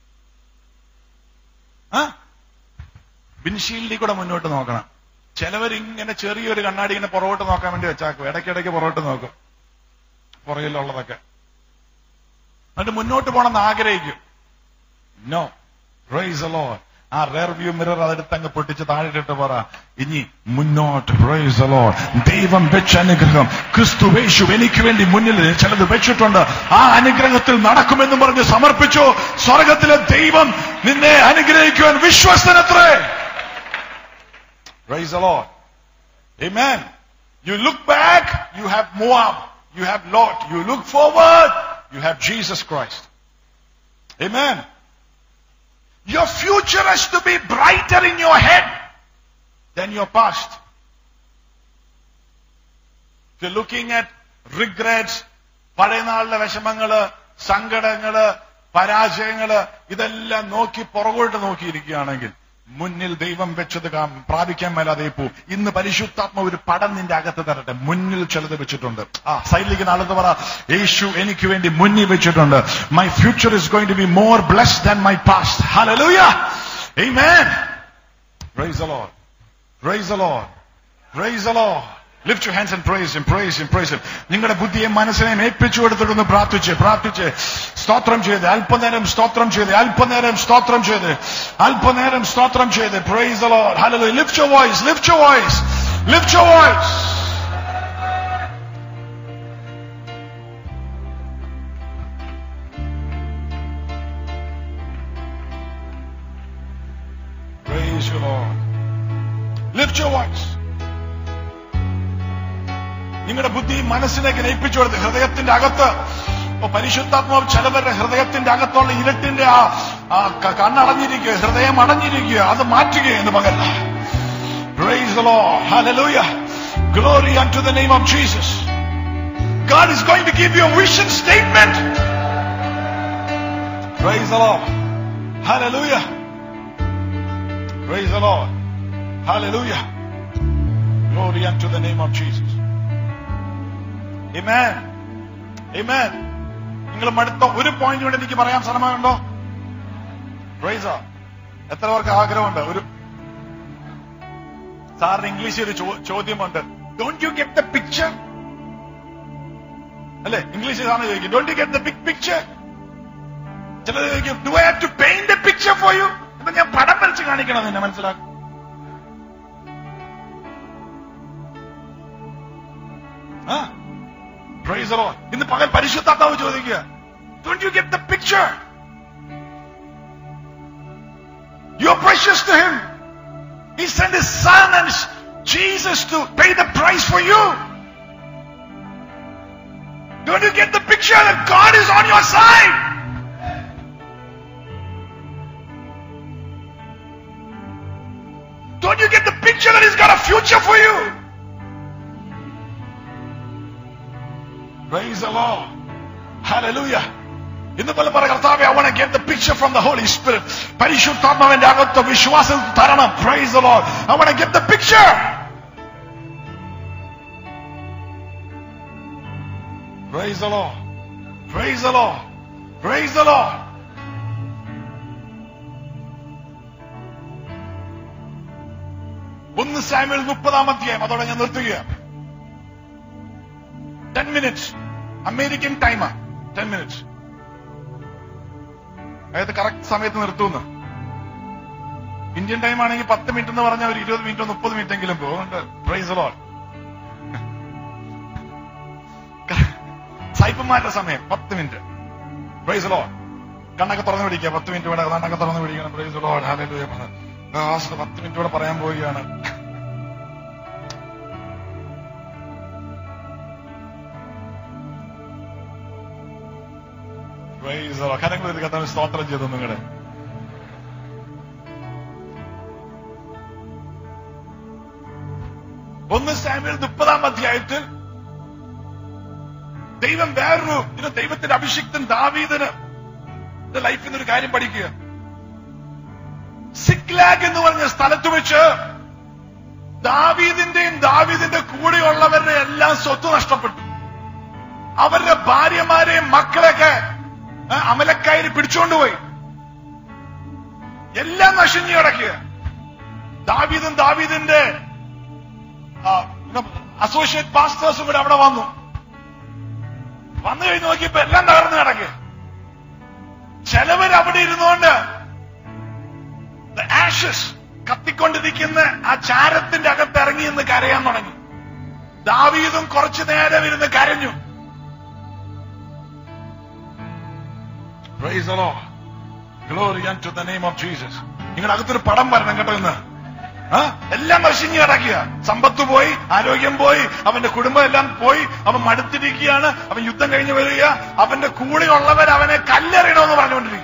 ആ വിൻഷീൽഡിൽ കൂടെ മുന്നോട്ട് നോക്കണം ചിലവർ ഇങ്ങനെ ചെറിയൊരു കണ്ണാടി ഇങ്ങനെ പുറകോട്ട് നോക്കാൻ വേണ്ടി വെച്ചാക്കും ഇടയ്ക്കിടയ്ക്ക് പുറകോട്ട് നോക്കും പുറകിലുള്ളതൊക്കെ എന്നിട്ട് മുന്നോട്ട് പോകണമെന്ന് ആഗ്രഹിക്കും നോ പ്രൈസ് അലോ ആ റെയർ വ്യൂ മിറർ അതെടുത്ത് അങ്ങ് പൊട്ടിച്ച് താഴെട്ടിട്ട് പറ ഇനി മുന്നോട്ട് പ്രൈസ് അലോ ദൈവം വെച്ച അനുഗ്രഹം ക്രിസ്തു യേശു എനിക്ക് വേണ്ടി മുന്നിൽ ചിലത് വെച്ചിട്ടുണ്ട് ആ അനുഗ്രഹത്തിൽ നടക്കുമെന്ന് പറഞ്ഞ് സമർപ്പിച്ചു സ്വർഗത്തിലെ ദൈവം നിന്നെ അനുഗ്രഹിക്കുവാൻ വിശ്വസ്തനത്രേ praise Lord Amen. You look back, you have Moab, you have Lot. You look forward, you have Jesus Christ. Amen. Your future has to be brighter in your head than your past. If you're looking at regrets, പഴയ നാളിലെ വിഷമങ്ങള് സങ്കടങ്ങള് പരാജയങ്ങള് ഇതെല്ലാം നോക്കി പുറകോട്ട് നോക്കിയിരിക്കുകയാണെങ്കിൽ മുന്നിൽ ദൈവം വെച്ചത് കാ- പ്രാപിക്കാൻ മേലാതെ പോവും ഇന്ന് പരിശുദ്ധാത്മ ഒരു പടം നിന്റെ അകത്ത് തരട്ടെ മുന്നിൽ ചിലത് വെച്ചിട്ടുണ്ട് ആ സൈഡിലേക്ക് നാളത്തെ പറ യേശു എനിക്ക് വേണ്ടി മുന്നിൽ വെച്ചിട്ടുണ്ട് my future is going to be more blessed than my past hallelujah amen praise the Lord praise the Lord praise the Lord lift you hands and praise him praise him praise him നിങ്ങളുടെ ബുദ്ധിയെ മനസ്സിനെയും ഏൽപ്പിച്ചു കൊടുത്തിട്ടൊന്ന് പ്രാർത്ഥിച്ച് പ്രാർത്ഥിച്ച് സ്തോത്രം ചെയ്ത് അല്പനേരം സ്തോത്രം ചെയ്ത് അല്പനേരം സ്തോത്രം ചെയ്ത് അല്പനേരം സ്തോത്രം ചെയ്ത് praise the Lord hallelujah lift your voice lift your voice lift your voice Praise you, Lord. Lift your voice. നിങ്ങളുടെ ബുദ്ധി മനസ്സിലേക്ക് നയിപ്പിച്ചു കൊടുത്ത് ഹൃദയത്തിന്റെ അകത്ത് ഇപ്പൊ പരിശുദ്ധാത്മാവ് ചിലവരുടെ ഹൃദയത്തിന്റെ അകത്തുള്ള ഇരുട്ടിന്റെ ആ ആ ക- കണ്ണടഞ്ഞിരിക്കുക ഹൃദയം അടഞ്ഞിരിക്കുക അത് മാറ്റുക എന്ന് പകൽ Praise the Lord. Hallelujah. Glory unto the name of Jesus. God is going to give you a vision statement. Praise the Lord. Hallelujah. Praise the Lord. Hallelujah. Glory unto the name of Jesus. Amen. Amen. നിങ്ങൾ അടുത്ത ഒരു point കൂടെ എനിക്ക് പറയാൻ ശ്രമമുണ്ടോ പ്രൈസ എത്ര പേർക്ക് ആഗ്രഹമുണ്ട് ഒരു സാറിന് ഇംഗ്ലീഷിൽ ഒരു ചോ- ചോദ്യമുണ്ട് don't you get the picture അല്ലെ ഇംഗ്ലീഷിൽ സാറിന് ചോദിക്കും don't you get the big picture ചിലത് ചോദിക്കും do I have to paint a picture for you അപ്പൊ ഞാൻ പടം വരച്ച് കാണിക്കണം നിന്നെ മനസ്സിലാക്കും ആ പ്രൈസ് the Lord. ഇന്ന് പകൽ പരിശുദ്ധാത്മാവ് ചോദിക്കുക don't you get the picture you are precious to him he sent his son and jesus to pay the price for you don't you get the picture that god is on your side don't you get the picture that he's got a future for you Praise the Lord. Hallelujah. ഇന്ന് പോലെ പറ കർത്താവെ I want to get the picture from the Holy Spirit. പരിശുദ്ധാത്മാവിന്റെ അകത്ത് വിശ്വാസം തരണം. Praise the Lord. I want to get the picture. Praise the Lord. Praise the Lord. Praise the Lord. ഒന്ന് Samuel മുപ്പതാം അധ്യായം അതോടെ ഞാൻ നിർത്തുകയാണ് ടെൻ മിനിറ്റ്സ് അമേരിക്കൻ ടൈമാ ടെൻ മിനിറ്റ്സ് അതായത് കറക്റ്റ് സമയത്ത് നിർത്തുന്നു ഇന്ത്യൻ ടൈം ആണെങ്കിൽ പത്ത് മിനിറ്റ് എന്ന് പറഞ്ഞാൽ ഒരു ഇരുപത് മിനിറ്റോ മുപ്പത് മിനിറ്റ് എങ്കിലും പോകും പ്രൈസ് ലോൾ സായിപ്പന്മാരുടെ സമയം പത്ത് മിനിറ്റ് പ്രൈസ് ലോൾ കണ്ണൊക്കെ തുറന്നു പിടിക്കുക പത്ത് മിനിറ്റ് ഇവിടെ കണ്ണൊക്കെ തുറന്നു പിടിക്കണം പ്രൈസ് ലോൾ ഹാലൂയ പത്ത് മിനിറ്റ് കൂടെ പറയാൻ പോവുകയാണ് Praise the Lord. കരങ്ങൾ ഒരു കഥാവ് സ്തോത്രം ചെയ്തു നിങ്ങളുടെ ഒന്ന് സാമ്യൽ മുപ്പതാം അധ്യായത്തിൽ ദൈവം വേറൊരു ഇത് ദൈവത്തിന്റെ അഭിഷിക്തൻ ദാവീദിന് ലൈഫിൽ നിന്ന് ഒരു കാര്യം പഠിക്കുക സിക്ലാഗ് എന്ന് പറഞ്ഞ സ്ഥലത്ത് വെച്ച് ദാവീദിന്റെയും ദാവീദിന്റെ കൂടെയുള്ളവരുടെ എല്ലാം സ്വത്ത് നഷ്ടപ്പെട്ടു അവരുടെ ഭാര്യമാരെയും മക്കളെയൊക്കെ ഏ, അമലക്കാരി പിടിച്ചുകൊണ്ടുപോയി എല്ലാം നശിഞ്ഞു കിടക്കുക ദാവീദും ദാവീദിന്റെ അസോസിയേറ്റ് പാസ്റ്റേഴ്സും കൂടെ അവിടെ വന്നു വന്നു കഴിഞ്ഞ് നോക്കിയപ്പോ എല്ലാം തകർന്നു കിടക്കുക ചിലവർ അവിടെ ഇരുന്നുകൊണ്ട് ആഷസ് കത്തിക്കൊണ്ടിരിക്കുന്ന ആ ചാരത്തിന്റെ അകത്ത് ഇറങ്ങി എന്ന് കരയാൻ തുടങ്ങി ദാവീദും കുറച്ചു നേരം ഇരുന്ന് കരഞ്ഞു Praise the Lord. Glory unto the name of Jesus. നിങ്ങളുടെ അകത്തൊരു പടം വരണം കേട്ടോ ഇന്ന് ആ? എല്ലാം നശിച്ചു നശിഞ്ഞു കിടക്കുക സമ്പത്ത് പോയി ആരോഗ്യം പോയി അവന്റെ കുടുംബം എല്ലാം പോയി അവൻ മടുത്തിരിക്കുകയാണ് അവൻ യുദ്ധം കഴിഞ്ഞ് വരിക അവന്റെ കൂടെയുള്ളവർ അവനെ കല്ലെറിയണമെന്ന് പറഞ്ഞുകൊണ്ടിരിക്കുക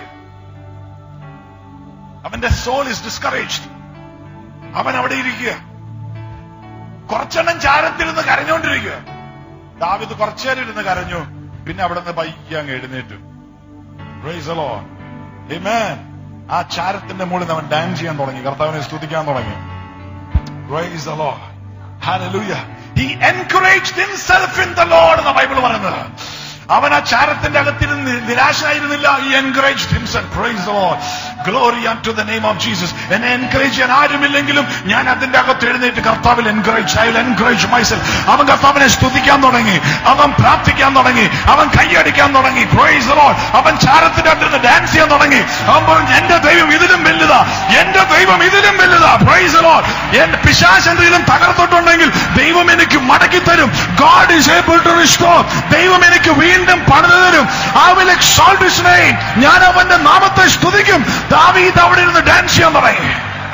അവന്റെ സോൾ ഇസ് ഡിസ്കറേജ്ഡ് അവൻ അവിടെ ഇരിക്കുക കുറച്ചെണ്ണം ചാരത്തിരുന്ന് കരഞ്ഞുകൊണ്ടിരിക്കുക ദാവിദ് കുറച്ചേരം ഇരുന്ന് കരഞ്ഞു പിന്നെ അവിടെ നിന്ന് പയ്യെ അങ്ങ് എഴുന്നേറ്റു Praise the Lord. Amen. ആ ചാരത്തിന്റെ മുകളിൽ അവൻ ഡാൻസ് ചെയ്യാൻ തുടങ്ങി കർത്താവിനെ സ്തുതിക്കാൻ തുടങ്ങി Praise the Lord. Hallelujah. He encouraged himself in the Lord എന്ന ബൈബിൾ പറയുന്നത് അവൻ ആ ചാരത്തിന്റെ അകത്തിരുന്ന് നിരാശനായിരുന്നില്ല he encourage himself praise the Lord glory to the name of Jesus എന്നെ എൻകറേജ് ചെയ്യാൻ ആരുമില്ലെങ്കിലും ഞാൻ അതിന്റെ അകത്ത് എഴുന്നേറ്റ് കർത്താവിൽ encourage I will encourage myself അവൻ കർത്താവിനെ സ്തുതിക്കാൻ തുടങ്ങി അവൻ പ്രാർത്ഥിക്കാൻ തുടങ്ങി അവൻ കൈയടിക്കാൻ തുടങ്ങി പ്രൈസ് ദ ലോർഡ് അവൻ ചാരത്തിന്റെ അകത്ത് ഡാൻസ് ചെയ്യാൻ തുടങ്ങി അവൻ പറഞ്ഞു എന്റെ ദൈവം ഇതിലും വലുതാ എന്റെ ദൈവം ഇതിലും വലുതാ പ്രൈസ് ദ ലോർഡ് എന്റെ പിശാച് എന്തെങ്കിലും തകർത്തിട്ടുണ്ടെങ്കിൽ ദൈവം എനിക്ക് മടക്കി തരും God is able to restore ദൈവം എനിക്ക് വീണ്ടും പണിതു തരും I will exalt his name ഞാൻ അവന്റെ നാമത്തെ സ്തുതിക്കും ദാവീദ് അവിടെ ഇരുന്ന് ഡാൻസ് ചെയ്യാൻ തുടങ്ങി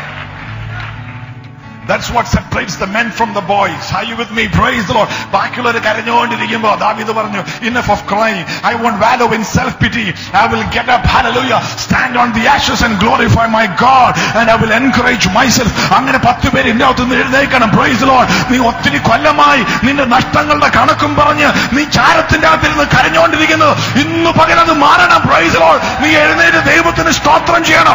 That's what separates the men from the boys. Are you with me? Praise the Lord. ബാക്കിയുള്ളവർ കരഞ്ഞുകൊണ്ടിരിക്കുമ്പോ ദാവീദ് പറഞ്ഞു enough of crying. I won't wallow in self pity. I will get up, hallelujah, stand on the ashes and glorify my God and I will encourage myself. അങ്ങനെ പത്ത് പേര് എന്റെ അകത്ത് നിന്ന് എഴുന്നേക്കണം price the Lord. നീ ഒത്തിരി കൊല്ലമായി നിന്റെ നഷ്ടങ്ങളുടെ കണക്കും പറഞ്ഞ് നീ ചാരത്തിന്റെ അകത്തിരുന്ന് കരഞ്ഞുകൊണ്ടിരിക്കുന്നത് ഇന്ന് പകലത് മാറണം പ്രൈസ് the Lord. നീ എഴുന്നേറ്റ് ദൈവത്തിന് സ്തോത്രം ചെയ്യണം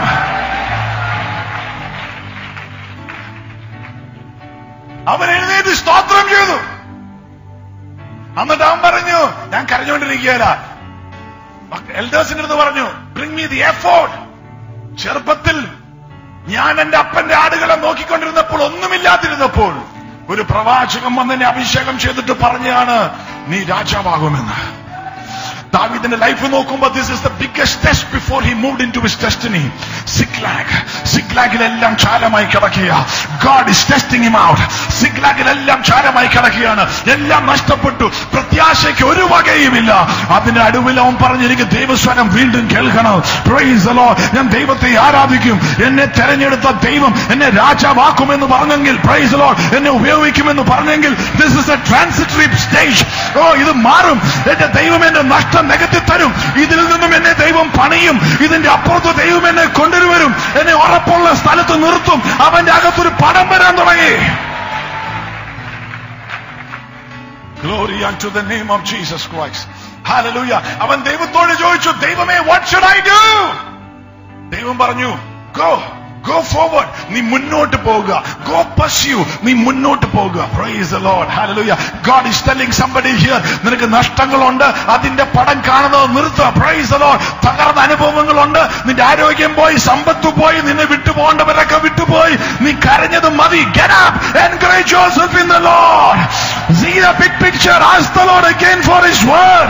അവൻ എഴുന്നേറ്റ് സ്തോത്രം ചെയ്തു എന്നിട്ട് അവൻ പറഞ്ഞു ഞാൻ കരഞ്ഞുകൊണ്ടിരിക്കുകയല്ല എൽഡേഴ്സിന്റെ അടുത്ത് പറഞ്ഞു ബ്രിങ് മീ ദി എഫോർട്ട് ചെറുപ്പത്തിൽ ഞാൻ എന്റെ അപ്പന്റെ ആടുകളെ നോക്കിക്കൊണ്ടിരുന്നപ്പോൾ ഒന്നുമില്ലാതിരുന്നപ്പോൾ ഒരു പ്രവാചകൻ വന്നെന്നെ അഭിഷേകം ചെയ്തിട്ട് പറഞ്ഞാണ് നീ രാജാവാകുമെന്ന് ദാവീദിന്റെ ലൈഫ് നോക്കുമ്പോൾ this is the biggest test before he moved into his destiny Ziklag സിഗ്ലാഗിലെല്ലാം ചാരമായി കിടക്കുക God is testing him out സിഗ്ലാഗിലെല്ലാം ചാരമായി കിടക്കുകയാണ് എല്ലാം നഷ്ടപ്പെട്ടു പ്രത്യാശയ്ക്ക് ഒരു വകയുമില്ല അതിന്റെ അടുവിൽ അവൻ പറഞ്ഞിരിക്കും ദൈവസ്വരം വീണ്ടും കേൾക്കണം പ്രൈസ് ലോ ഞാൻ ദൈവത്തെ ആരാധിക്കും എന്നെ തെരഞ്ഞെടുത്ത ദൈവം എന്നെ രാജാവാക്കുമെന്ന് പറഞ്ഞെങ്കിൽ പ്രൈസ് ലോ എന്നെ ഉപയോഗിക്കുമെന്ന് പറഞ്ഞെങ്കിൽ this is a transitory stage ഓ ഇത് മാറും എന്റെ ദൈവം എന്റെ നഷ്ടം നികത്തി തരും ഇതിൽ നിന്നും എന്നെ ദൈവം പണിയും ഇതിന്റെ അപ്പുറത്ത് ദൈവം എന്നെ കൊണ്ടുവരും എന്നെ ഉറപ്പുള്ള സ്ഥലത്ത് നിർത്തും അവന്റെ അകത്തൊരു പടം വരാൻ തുടങ്ങി Glory unto the name of Jesus Christ. Hallelujah. അവൻ ദൈവത്തോട് ചോദിച്ചു ദൈവമേ വാട്ട് ഷുഡ് ഐ ഡു ദൈവം പറഞ്ഞു ഗോ ഗോ ഫോർവേഡ് നീ മുന്നോട്ട് പോകുക ഗോ പസ്യൂ നീ മുന്നോട്ട് പോകുക praise the Lord hallelujah God is telling somebody here നിനക്ക് നഷ്ടങ്ങളുണ്ട് അതിന്റെ പടം കാണുന്നത് നിർത്തുക പ്രൈസ് ദ ലോർഡ് തകർന്ന അനുഭവങ്ങളുണ്ട് നിന്റെ ആരോഗ്യം പോയി സമ്പത്ത് പോയി നിന്നെ വിട്ടുപോകേണ്ടവരൊക്കെ വിട്ടുപോയി നീ കരഞ്ഞത് മതി get up encourage yourself in the lord see the big picture ask the lord again for his word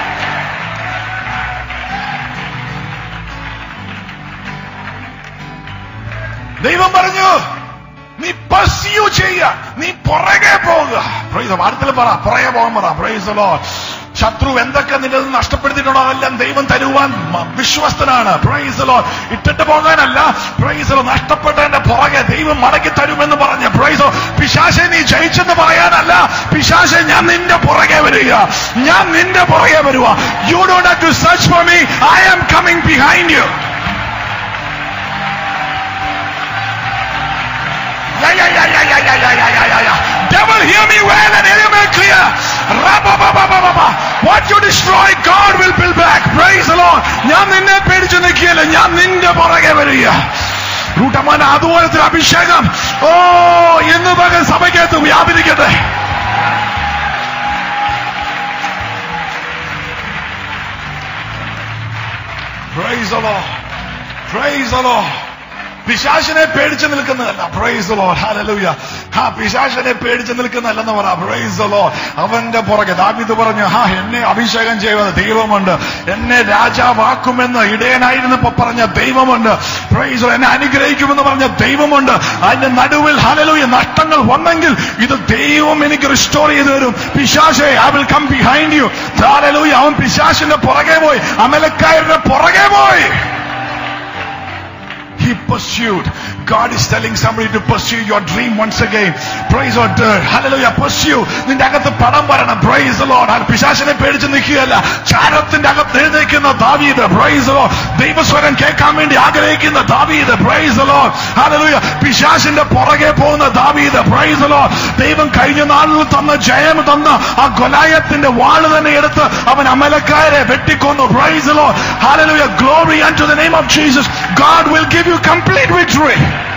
ദൈവം പറഞ്ഞു നീ പസ്യൂ ചെയ്യുക നീ പുറകെ പോവുക പ്രൈസ് വാർത്തയിൽ പറ പുറകെ പോകാൻ പറ പ്രൈസ് ലോ ശത്രു എന്തൊക്കെ നിന്നെ നിന്ന് നഷ്ടപ്പെടുത്തിയിട്ടുണ്ടോ അതെല്ലാം ദൈവം തരുവാൻ മ- വിശ്വസ്തനാണ് പ്രൈസ് ലോ ഇട്ടിട്ട് പോകാനല്ല പ്രൈസ് ലോ നഷ്ടപ്പെട്ടതിന്റെ പുറകെ ദൈവം മടക്കി തരുമെന്ന് പറഞ്ഞ് പ്രൈസോ പിശാശെ നീ ജയിച്ചെന്ന് പറയാനല്ല പിശാശെ ഞാൻ നിന്റെ പുറകെ വരിക ഞാൻ നിന്റെ പുറകെ വരുക you don't have to search for me I am coming behind you Yeah, yeah, yeah, yeah, yeah, yeah, yeah, yeah, yeah, yeah. Devil, hear me well and hear me clear. Rabba-ba-ba-ba-ba-ba. What you destroy, God will build back. Praise the Lord. ഞാൻ നിന്നെ പേടിച്ച് നിൽക്കുകയല്ല ഞാൻ നിന്റെ പുറകെ വരിക കൂട്ടമാന അതുപോലത്തെ ഒരു അഭിഷേകം ഓ എന്ന് പകൽ സഭയ്ക്കകത്ത് വ്യാപരിക്കട്ടെ Praise the Lord. Praise the Lord. പിശാശിനെ പേടിച്ച് നിൽക്കുന്നതല്ല പ്രൈസ് ലോ ഹാലലൂയ ആ പിശാശിനെ പേടിച്ച് നിൽക്കുന്നതല്ലെന്ന് പറ പ്രൈസ് ലോ അവന്റെ പുറകെ ദാബിത് പറഞ്ഞു ഹാ എന്നെ അഭിഷേകം ചെയ്യുന്ന ദൈവമുണ്ട് എന്നെ രാജാവാക്കുമെന്ന് ഇടയനായിരുന്നപ്പോ പറഞ്ഞ ദൈവമുണ്ട് പ്രൈസ് എന്നെ അനുഗ്രഹിക്കുമെന്ന് പറഞ്ഞ ദൈവമുണ്ട് അതിന്റെ നടുവിൽ ഹലലൂയ നഷ്ടങ്ങൾ വന്നെങ്കിൽ ഇത് ദൈവം എനിക്ക് റിസ്റ്റോർ ചെയ്തു തരും പിശാശെ I will come behind you hallelujah അവൻ പിശാശിന്റെ പുറകെ പോയി അമലക്കാരുടെ പുറകെ പോയി He pursued. God is telling somebody to pursue your dream once again. Praise or dirt. Hallelujah. Pursue. നിന്റെ അകത്ത് പടം വരണം. Praise the Lord. അത് പിശാചിനെ പേടിച്ച് നിൽക്കുകയല്ല ചാരത്തിന്റെ അകത്ത് എഴുന്നേൽക്കുന്ന ദാവീദ് Praise the Lord. ദൈവസ്വരം കേൾക്കാൻ വേണ്ടി ആഗ്രഹിക്കുന്ന ദാവീദ് Praise the Lord. Hallelujah. പിശാചിന്റെ പുറകെ പോകുന്ന ദാവീദ് Praise the Lord. ദൈവം കഴിഞ്ഞ നാളിൽ തന്ന ജയം തന്ന ആ ഗൊലായത്തിന്റെ വാള് തന്നെ എടുത്ത് അവൻ അമലക്കാരെ വെട്ടിക്കൊന്നു Praise the Lord. Hallelujah. Glory unto the name of Jesus. God will give you complete victory.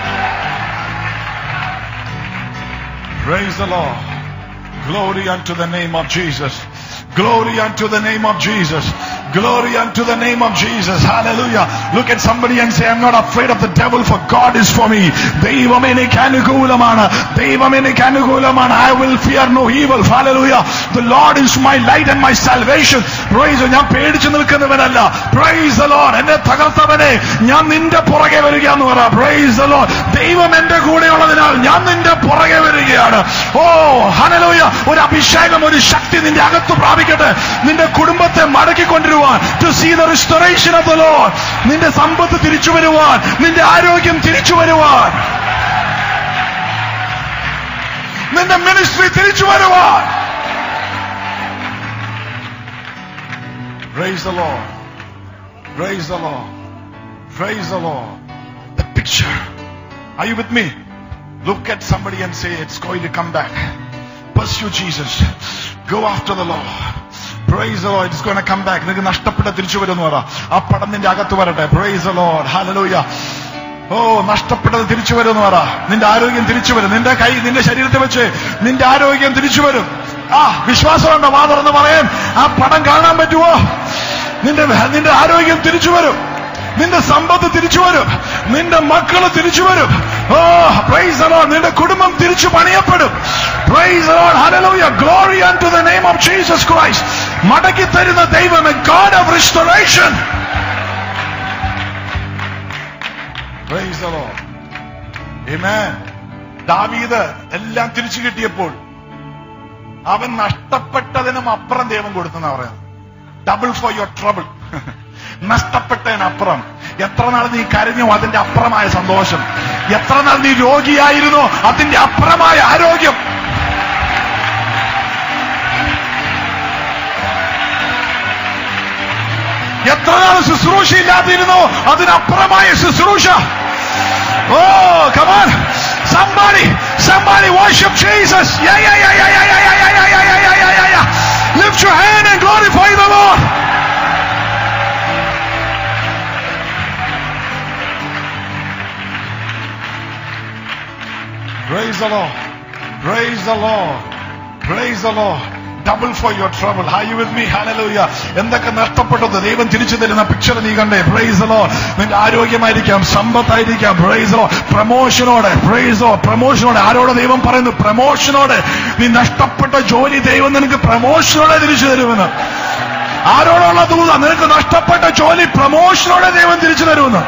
Praise the Lord. Glory unto the name of Jesus. Glory unto the name of Jesus. Glory unto the name of Jesus. Hallelujah. Look at somebody and say, I'm not afraid of the devil for God is for me. ദൈവം എനിക്ക് അനുകൂലമാണ് ദൈവം എനിക്ക് അനുകൂലമാണ് I will fear no evil. Hallelujah. The Lord is my light and my salvation. Praise the- ഞാൻ പേടിച്ചു നിൽക്കുന്നവനല്ല Praise the Lord. എന്നെ തകർത്തവനെ ഞാൻ നിന്റെ പുറകെ വരിക എന്ന് പറ Praise the Lord. ദൈവം എന്റെ കൂടെയുള്ളതിനാൽ ഞാൻ നിന്റെ പുറകെ വരികയാണ് ഓ ഹനലൂയ ഒരു അഭിഷേകം ഒരു ശക്തി നിന്റെ അകത്ത് പ്രാപിക്കട്ടെ നിന്റെ കുടുംബത്തെ മടക്കിക്കൊണ്ടിരുവാൻ to see the restoration of the Lord നിന്റെ സമ്പത്ത് തിരിച്ചു വരുവാൻ നിന്റെ ആരോഗ്യം തിരിച്ചു വരുവാൻ നിന്റെ മിനിസ്ട്രി തിരിച്ചു വരുവാൻ Praise the Lord. Praise the Lord. Praise the Lord. The picture. Are you with me? Look at somebody and say, it's going to come back. Pursue Jesus. Go after the Lord. Praise the Lord. It's going to come back. നിനക്ക് നഷ്ടപ്പെട്ട തിരിച്ചു വരുമെന്ന് പറ ആ പടം നിന്റെ അകത്ത് വരട്ടെ പ്രൈസ് the Lord. Hallelujah. ഓ നഷ്ടപ്പെട്ടത് തിരിച്ചു വരും എന്ന് പറ നിന്റെ ആരോഗ്യം തിരിച്ചു വരും നിന്റെ കൈ നിന്റെ ശരീരത്തെ വെച്ച് നിന്റെ ആരോഗ്യം തിരിച്ചു വരും ആ വിശ്വാസമുണ്ടോ വാ തുറന്ന് പറയാൻ ആ പടം കാണാൻ പറ്റുമോ നിന്റെ നിന്റെ ആരോഗ്യം തിരിച്ചു വരും നിന്റെ സമ്പത്ത് തിരിച്ചു വരും നിന്റെ മക്കള് തിരിച്ചു വരും ഓ പ്രൈസ് the Lord. നിന്റെ കുടുംബം തിരിച്ചു പണിയപ്പെടും praise the Lord. Hallelujah. Glory unto the name of Jesus Christ. മടക്കി തരുന്ന ദൈവം God of restoration. Praise the Lord. Amen. ദാവീദ് എല്ലാം തിരിച്ചു കിട്ടിയപ്പോൾ അവൻ നഷ്ടപ്പെട്ടതിനും അപ്പുറം ദൈവം കൊടുത്തെന്നാ പറയുന്നത് ഡബിൾ ഫോർ യുവർ ട്രബിൾ നഷ്ടപ്പെട്ടതിനപ്പുറം എത്ര നാൾ നീ കരഞ്ഞോ അതിന്റെ അപ്പുറമായ സന്തോഷം എത്ര നാൾ നീ രോഗിയായിരുന്നോ അതിന്റെ അപ്പുറമായ ആരോഗ്യം എത്ര നാൾ ശുശ്രൂഷ ഇല്ലാതിരുന്നോ അതിനപ്പുറമായ ശുശ്രൂഷ ഓ come on somebody somebody worship Jesus yeah yeah yeah yeah yeah yeah yeah yeah yeah yeah yeah yeah yeah lift your hand and glorify the Lord Praise the Lord. Praise the Lord. Praise the Lord. Double for your trouble. Are you with me? Hallelujah. എന്തൊക്കെ നഷ്ടപ്പെട്ടത് ദൈവം തിരിച്ചു തരുന്ന picture നീ കണ്ടേ praise Lord നിന്റെ ആരോഗ്യമായിരിക്കാം സമ്പത്തായിരിക്കാം പ്രൈസ് ലോ പ്രമോഷനോടെ പ്രൈസ് ലോ പ്രമോഷനോടെ ആരോട് ദൈവം പറയുന്നു പ്രമോഷനോടെ നീ നഷ്ടപ്പെട്ട ജോലി ദൈവം നിനക്ക് പ്രമോഷനോടെ തിരിച്ചു തരുമെന്ന് ആരോടുള്ള ദൂത നിനക്ക് നഷ്ടപ്പെട്ട ജോലി പ്രമോഷനോടെ ദൈവം തിരിച്ചു തരുമെന്ന്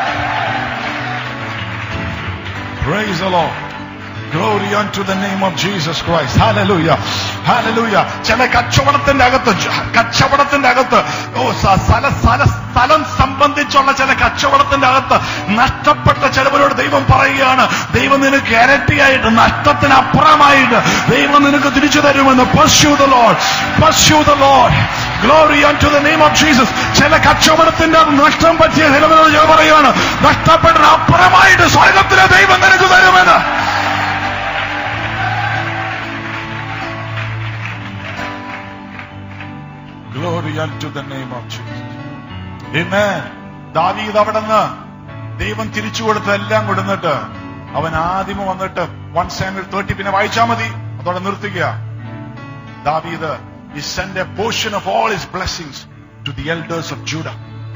Praise the Lord. Glory unto the name of Jesus Christ. Hallelujah. Hallelujah. ചില കച്ചവടത്തിന്റെ അകത്ത് ജ- കച്ചവടത്തിന്റെ അകത്ത് ഓ സ- സ്ഥല സ്ഥല സ്ഥലം സംബന്ധിച്ചുള്ള ചില കച്ചവടത്തിന്റെ അകത്ത് നഷ്ടപ്പെട്ട ചിലവരോട് ദൈവം പറയുകയാണ് ദൈവം നിനക്ക് ഇരട്ടിയായിട്ട് നഷ്ടത്തിന് അപ്പുറമായിട്ട് ദൈവം നിനക്ക് തിരിച്ചു തരുമെന്ന് Pursue the Lord. Pursue the Lord. Glory unto the name of Jesus. ചില കച്ചവടത്തിന്റെ നഷ്ടം പറ്റിയ ചിലവരോട് ഞാൻ പറയുകയാണ് നഷ്ടപ്പെട്ടതിന് അപ്പുറമായിട്ട് സ്വർഗത്തിലെ ദൈവം നിനക്ക് തരുമെന്ന് Glory unto the name of Jesus. Amen. ദാവീദ് അവിടെ നിന്ന് ദൈവം തിരിച്ചു കൊടുത്ത എല്ലാം കൊടുത്തിട്ട് അവൻ ആദ്യം വന്നിട്ട് വൺ സാമ്പിൾ തേർട്ടി പിന്നെ വായിച്ചാൽ മതി അതോടെ നിർത്തുക ദാവീദ് he sent a portion of all his blessings to the elders of Judah.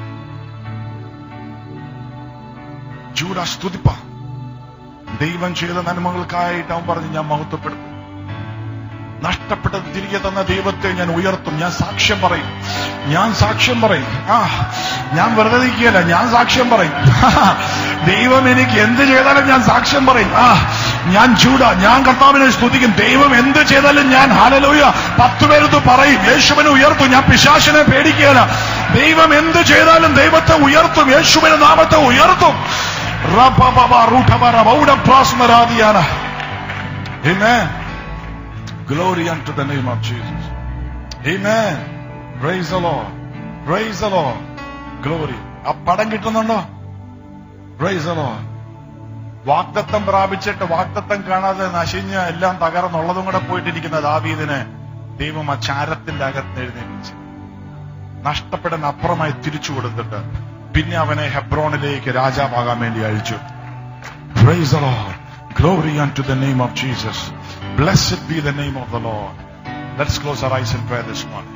ജൂഡ സ്തുതിപ്പ ദൈവം ചെയ്ത നന്മകൾക്കായിട്ട് അവൻ പറഞ്ഞു ഞാൻ മഹത്വപ്പെടുത്തും നഷ്ടപ്പെട്ടത് തിരികെ തന്ന ദൈവത്തെ ഞാൻ ഉയർത്തും ഞാൻ സാക്ഷ്യം പറയും ഞാൻ സാക്ഷ്യം പറയും ആ ഞാൻ വെറുതെ നിൽക്കുകയല്ല ഞാൻ സാക്ഷ്യം പറയും ദൈവം എനിക്ക് എന്ത് ചെയ്താലും ഞാൻ സാക്ഷ്യം പറയും ആ ഞാൻ ചൂട ഞാൻ കർത്താവിനെ സ്തുതിക്കും ദൈവം എന്ത് ചെയ്താലും ഞാൻ ഹാലലൂയ പത്ത് പേരത്ത് പറയും യേശുവിനെ ഉയർത്തും ഞാൻ പിശാശിനെ പേടിക്കുകയല്ല ദൈവം എന്ത് ചെയ്താലും ദൈവത്തെ ഉയർത്തും യേശുവിന്റെ നാമത്തെ ഉയർത്തും Rabababa rutabara bauda prasmaradiana. Amen. Glory unto the name of Jesus. Amen. Praise the Lord. Praise the Lord. Glory. ആ പടം കിട്ടുന്നുണ്ടോ പ്രൈസ് the Lord. വാഗ്ദത്തം പ്രാപിച്ചിട്ട് വാഗ്ദത്തം കാണാതെ നശിഞ്ഞ് എല്ലാം തകർന്നുള്ളതും കൂടെ പോയിട്ടിരിക്കുന്ന ദാവീദിനെ ദൈവം ആ ചാരത്തിന്റെ അകത്ത് എഴുന്നേൽപ്പിച്ചു നഷ്ടപ്പെടുന്ന അപ്പുറമായി തിരിച്ചു കൊടുത്തിട്ട് പിന്നെ അവനെ ഹെബ്രോണിലേക്ക് രാജാവാകാൻ വേണ്ടി അയച്ചു Praise the Lord. Glory unto the name of Jesus. Blessed be the name of the Lord. Let's close our eyes in prayer this morning.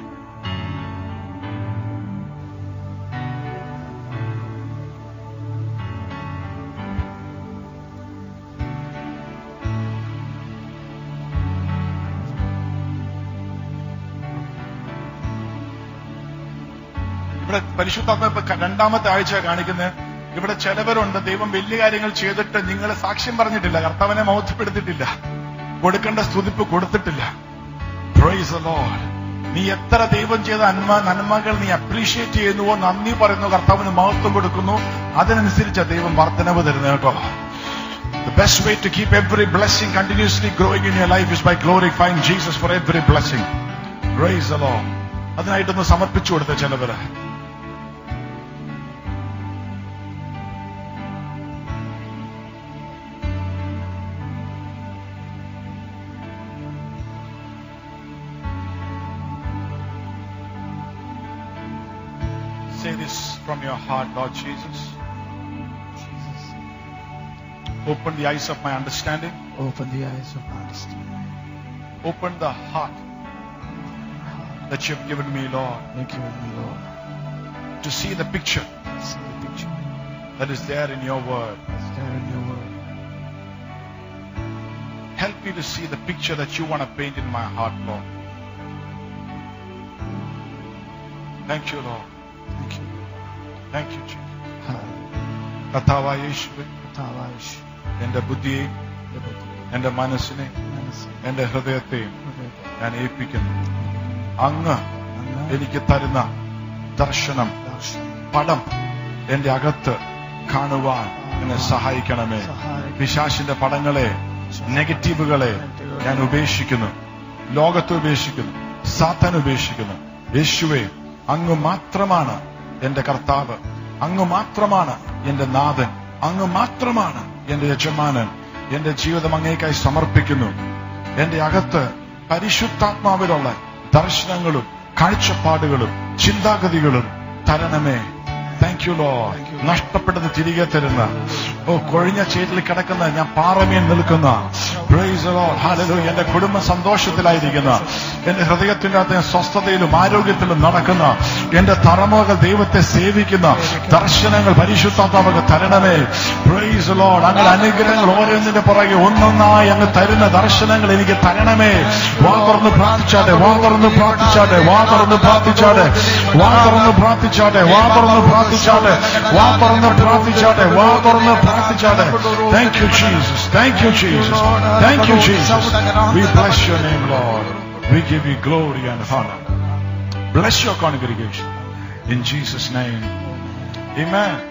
ഇവിടെ പരിശുദ്ധാത്മ ഇപ്പൊ ക- രണ്ടാമത്തെ ആഴ്ച കാണിക്കുന്നത് ഇവിടെ ചിലവരുണ്ട് ദൈവം വലിയ കാര്യങ്ങൾ ചെയ്തിട്ട് നിങ്ങൾ സാക്ഷ്യം പറഞ്ഞിട്ടില്ല കർത്താവിനെ മൗത്യപ്പെടുത്തിയിട്ടില്ല കൊടുക്കേണ്ട സ്തുതിപ്പ് കൊടുത്തിട്ടില്ല Praise the Lord. നീ എത്ര ദൈവം ചെയ്ത നന്മ നന്മകൾ നീ അപ്രീഷിയേറ്റ് ചെയ്യുന്നുവോ നന്ദി പറയുന്നു കർത്താവിന് മഹത്വം കൊടുക്കുന്നു അതിനനുസരിച്ച് ദൈവം വർധനവ് തരുന്നത് കേട്ടോ The best way to keep every blessing continuously growing in your life is by glorifying Jesus for every blessing. Praise the Lord. അതിനായിട്ടൊന്ന് സമർപ്പിച്ചു കൊടുത്ത ചിലവര് Say this from your heart, Lord Jesus. Jesus, Open the eyes of my understanding. open the eyes of my understanding. Open the heart that you've given me, Lord, Thank you, my Lord. to see the picture See the picture that is there in your word. that's there in your word. Help me to see the picture that you want to paint in my heart, Lord. Thank you, Lord. Thank you. Thank you, Jesus. Hallelujah. കർത്താവായ യേശുവേ കർത്താവായിഷ് എന്റെ ബുദ്ധിയെയും എന്റെ മനസ്സിനെ മനസ്സിൽ എന്റെ ഹൃദയത്തെയും ഹൃദയത്തെ ഞാൻ ഏൽപ്പിക്കുന്നു അങ്ങ് അങ്ങ് എനിക്ക് തരുന്ന ദർശനം ദർശനം പടം എന്റെ അകത്ത് കാണുവാൻ എന്നെ സഹായിക്കണമേ സഹായിക്കണമേ. പിശാശിന്റെ പടങ്ങളെ നെഗറ്റീവുകളെ ഞാൻ ഉപേക്ഷിക്കുന്നു ലോകത്തെ ഉപേക്ഷിക്കുന്നു സാത്താൻ ഉപേക്ഷിക്കുന്നു യേശുവെ അങ്ങ് മാത്രമാണ് എന്റെ കർത്താവ് അങ്ങ് മാത്രമാണ് എന്റെ നാഥൻ അങ്ങ് മാത്രമാണ് എന്റെ യജമാനൻ എന്റെ ജീവിതം അങ്ങേക്കായി സമർപ്പിക്കുന്നു എന്റെ അകത്ത് പരിശുദ്ധാത്മാവിലുള്ള ദർശനങ്ങളും കാഴ്ചപ്പാടുകളും ചിന്താഗതികളും തരണമേ താങ്ക് യു ലോ നഷ്ടപ്പെട്ടത് തിരികെ തരുന്ന ഓ കൊഴിഞ്ഞ ചേറ്റിൽ കിടക്കുന്ന ഞാൻ പാറമേൽ നിൽക്കുന്ന Praise the Lord. Hallelujah. എന്റെ കുടുംബം സന്തോഷത്തിലായിരിക്കുന്ന എന്റെ ഹൃദയത്തിന്റെ അകത്ത് ഞാൻ സ്വസ്ഥതയിലും ആരോഗ്യത്തിലും നടക്കുന്ന എന്റെ തറമുകൾ ദൈവത്തെ സേവിക്കുന്ന ദർശനങ്ങൾ പരിശുദ്ധാത്മാവൊക്കെ തരണമേ പ്രൈസ് ലോഡ് അങ്ങനെ അനുഗ്രഹങ്ങൾ ഓരോന്നിന്റെ പുറകെ ഒന്നൊന്നായി അങ്ങ് തരുന്ന ദർശനങ്ങൾ എനിക്ക് തരണമേ വാ തുറന്ന് പ്രാർത്ഥിച്ചാട്ടെ വാ തുറന്ന് പ്രാർത്ഥിച്ചാട്ടെ വാ തുറന്ന് പ്രാർത്ഥിച്ചാട്ടെ വാ തുറന്ന് പ്രാർത്ഥിച്ചാട്ടെ വാ തുറന്ന് പ്രാർത്ഥിച്ചാട്ടെ വാ തുറന്ന് പ്രാർത്ഥിച്ചാട്ടെ വാ തുറന്ന് പ്രാർത്ഥിച്ചാട്ടെ thank you Jesus thank you Jesus thank you Jesus we bless your name Lord we give you glory and honor bless your congregation in Jesus name amen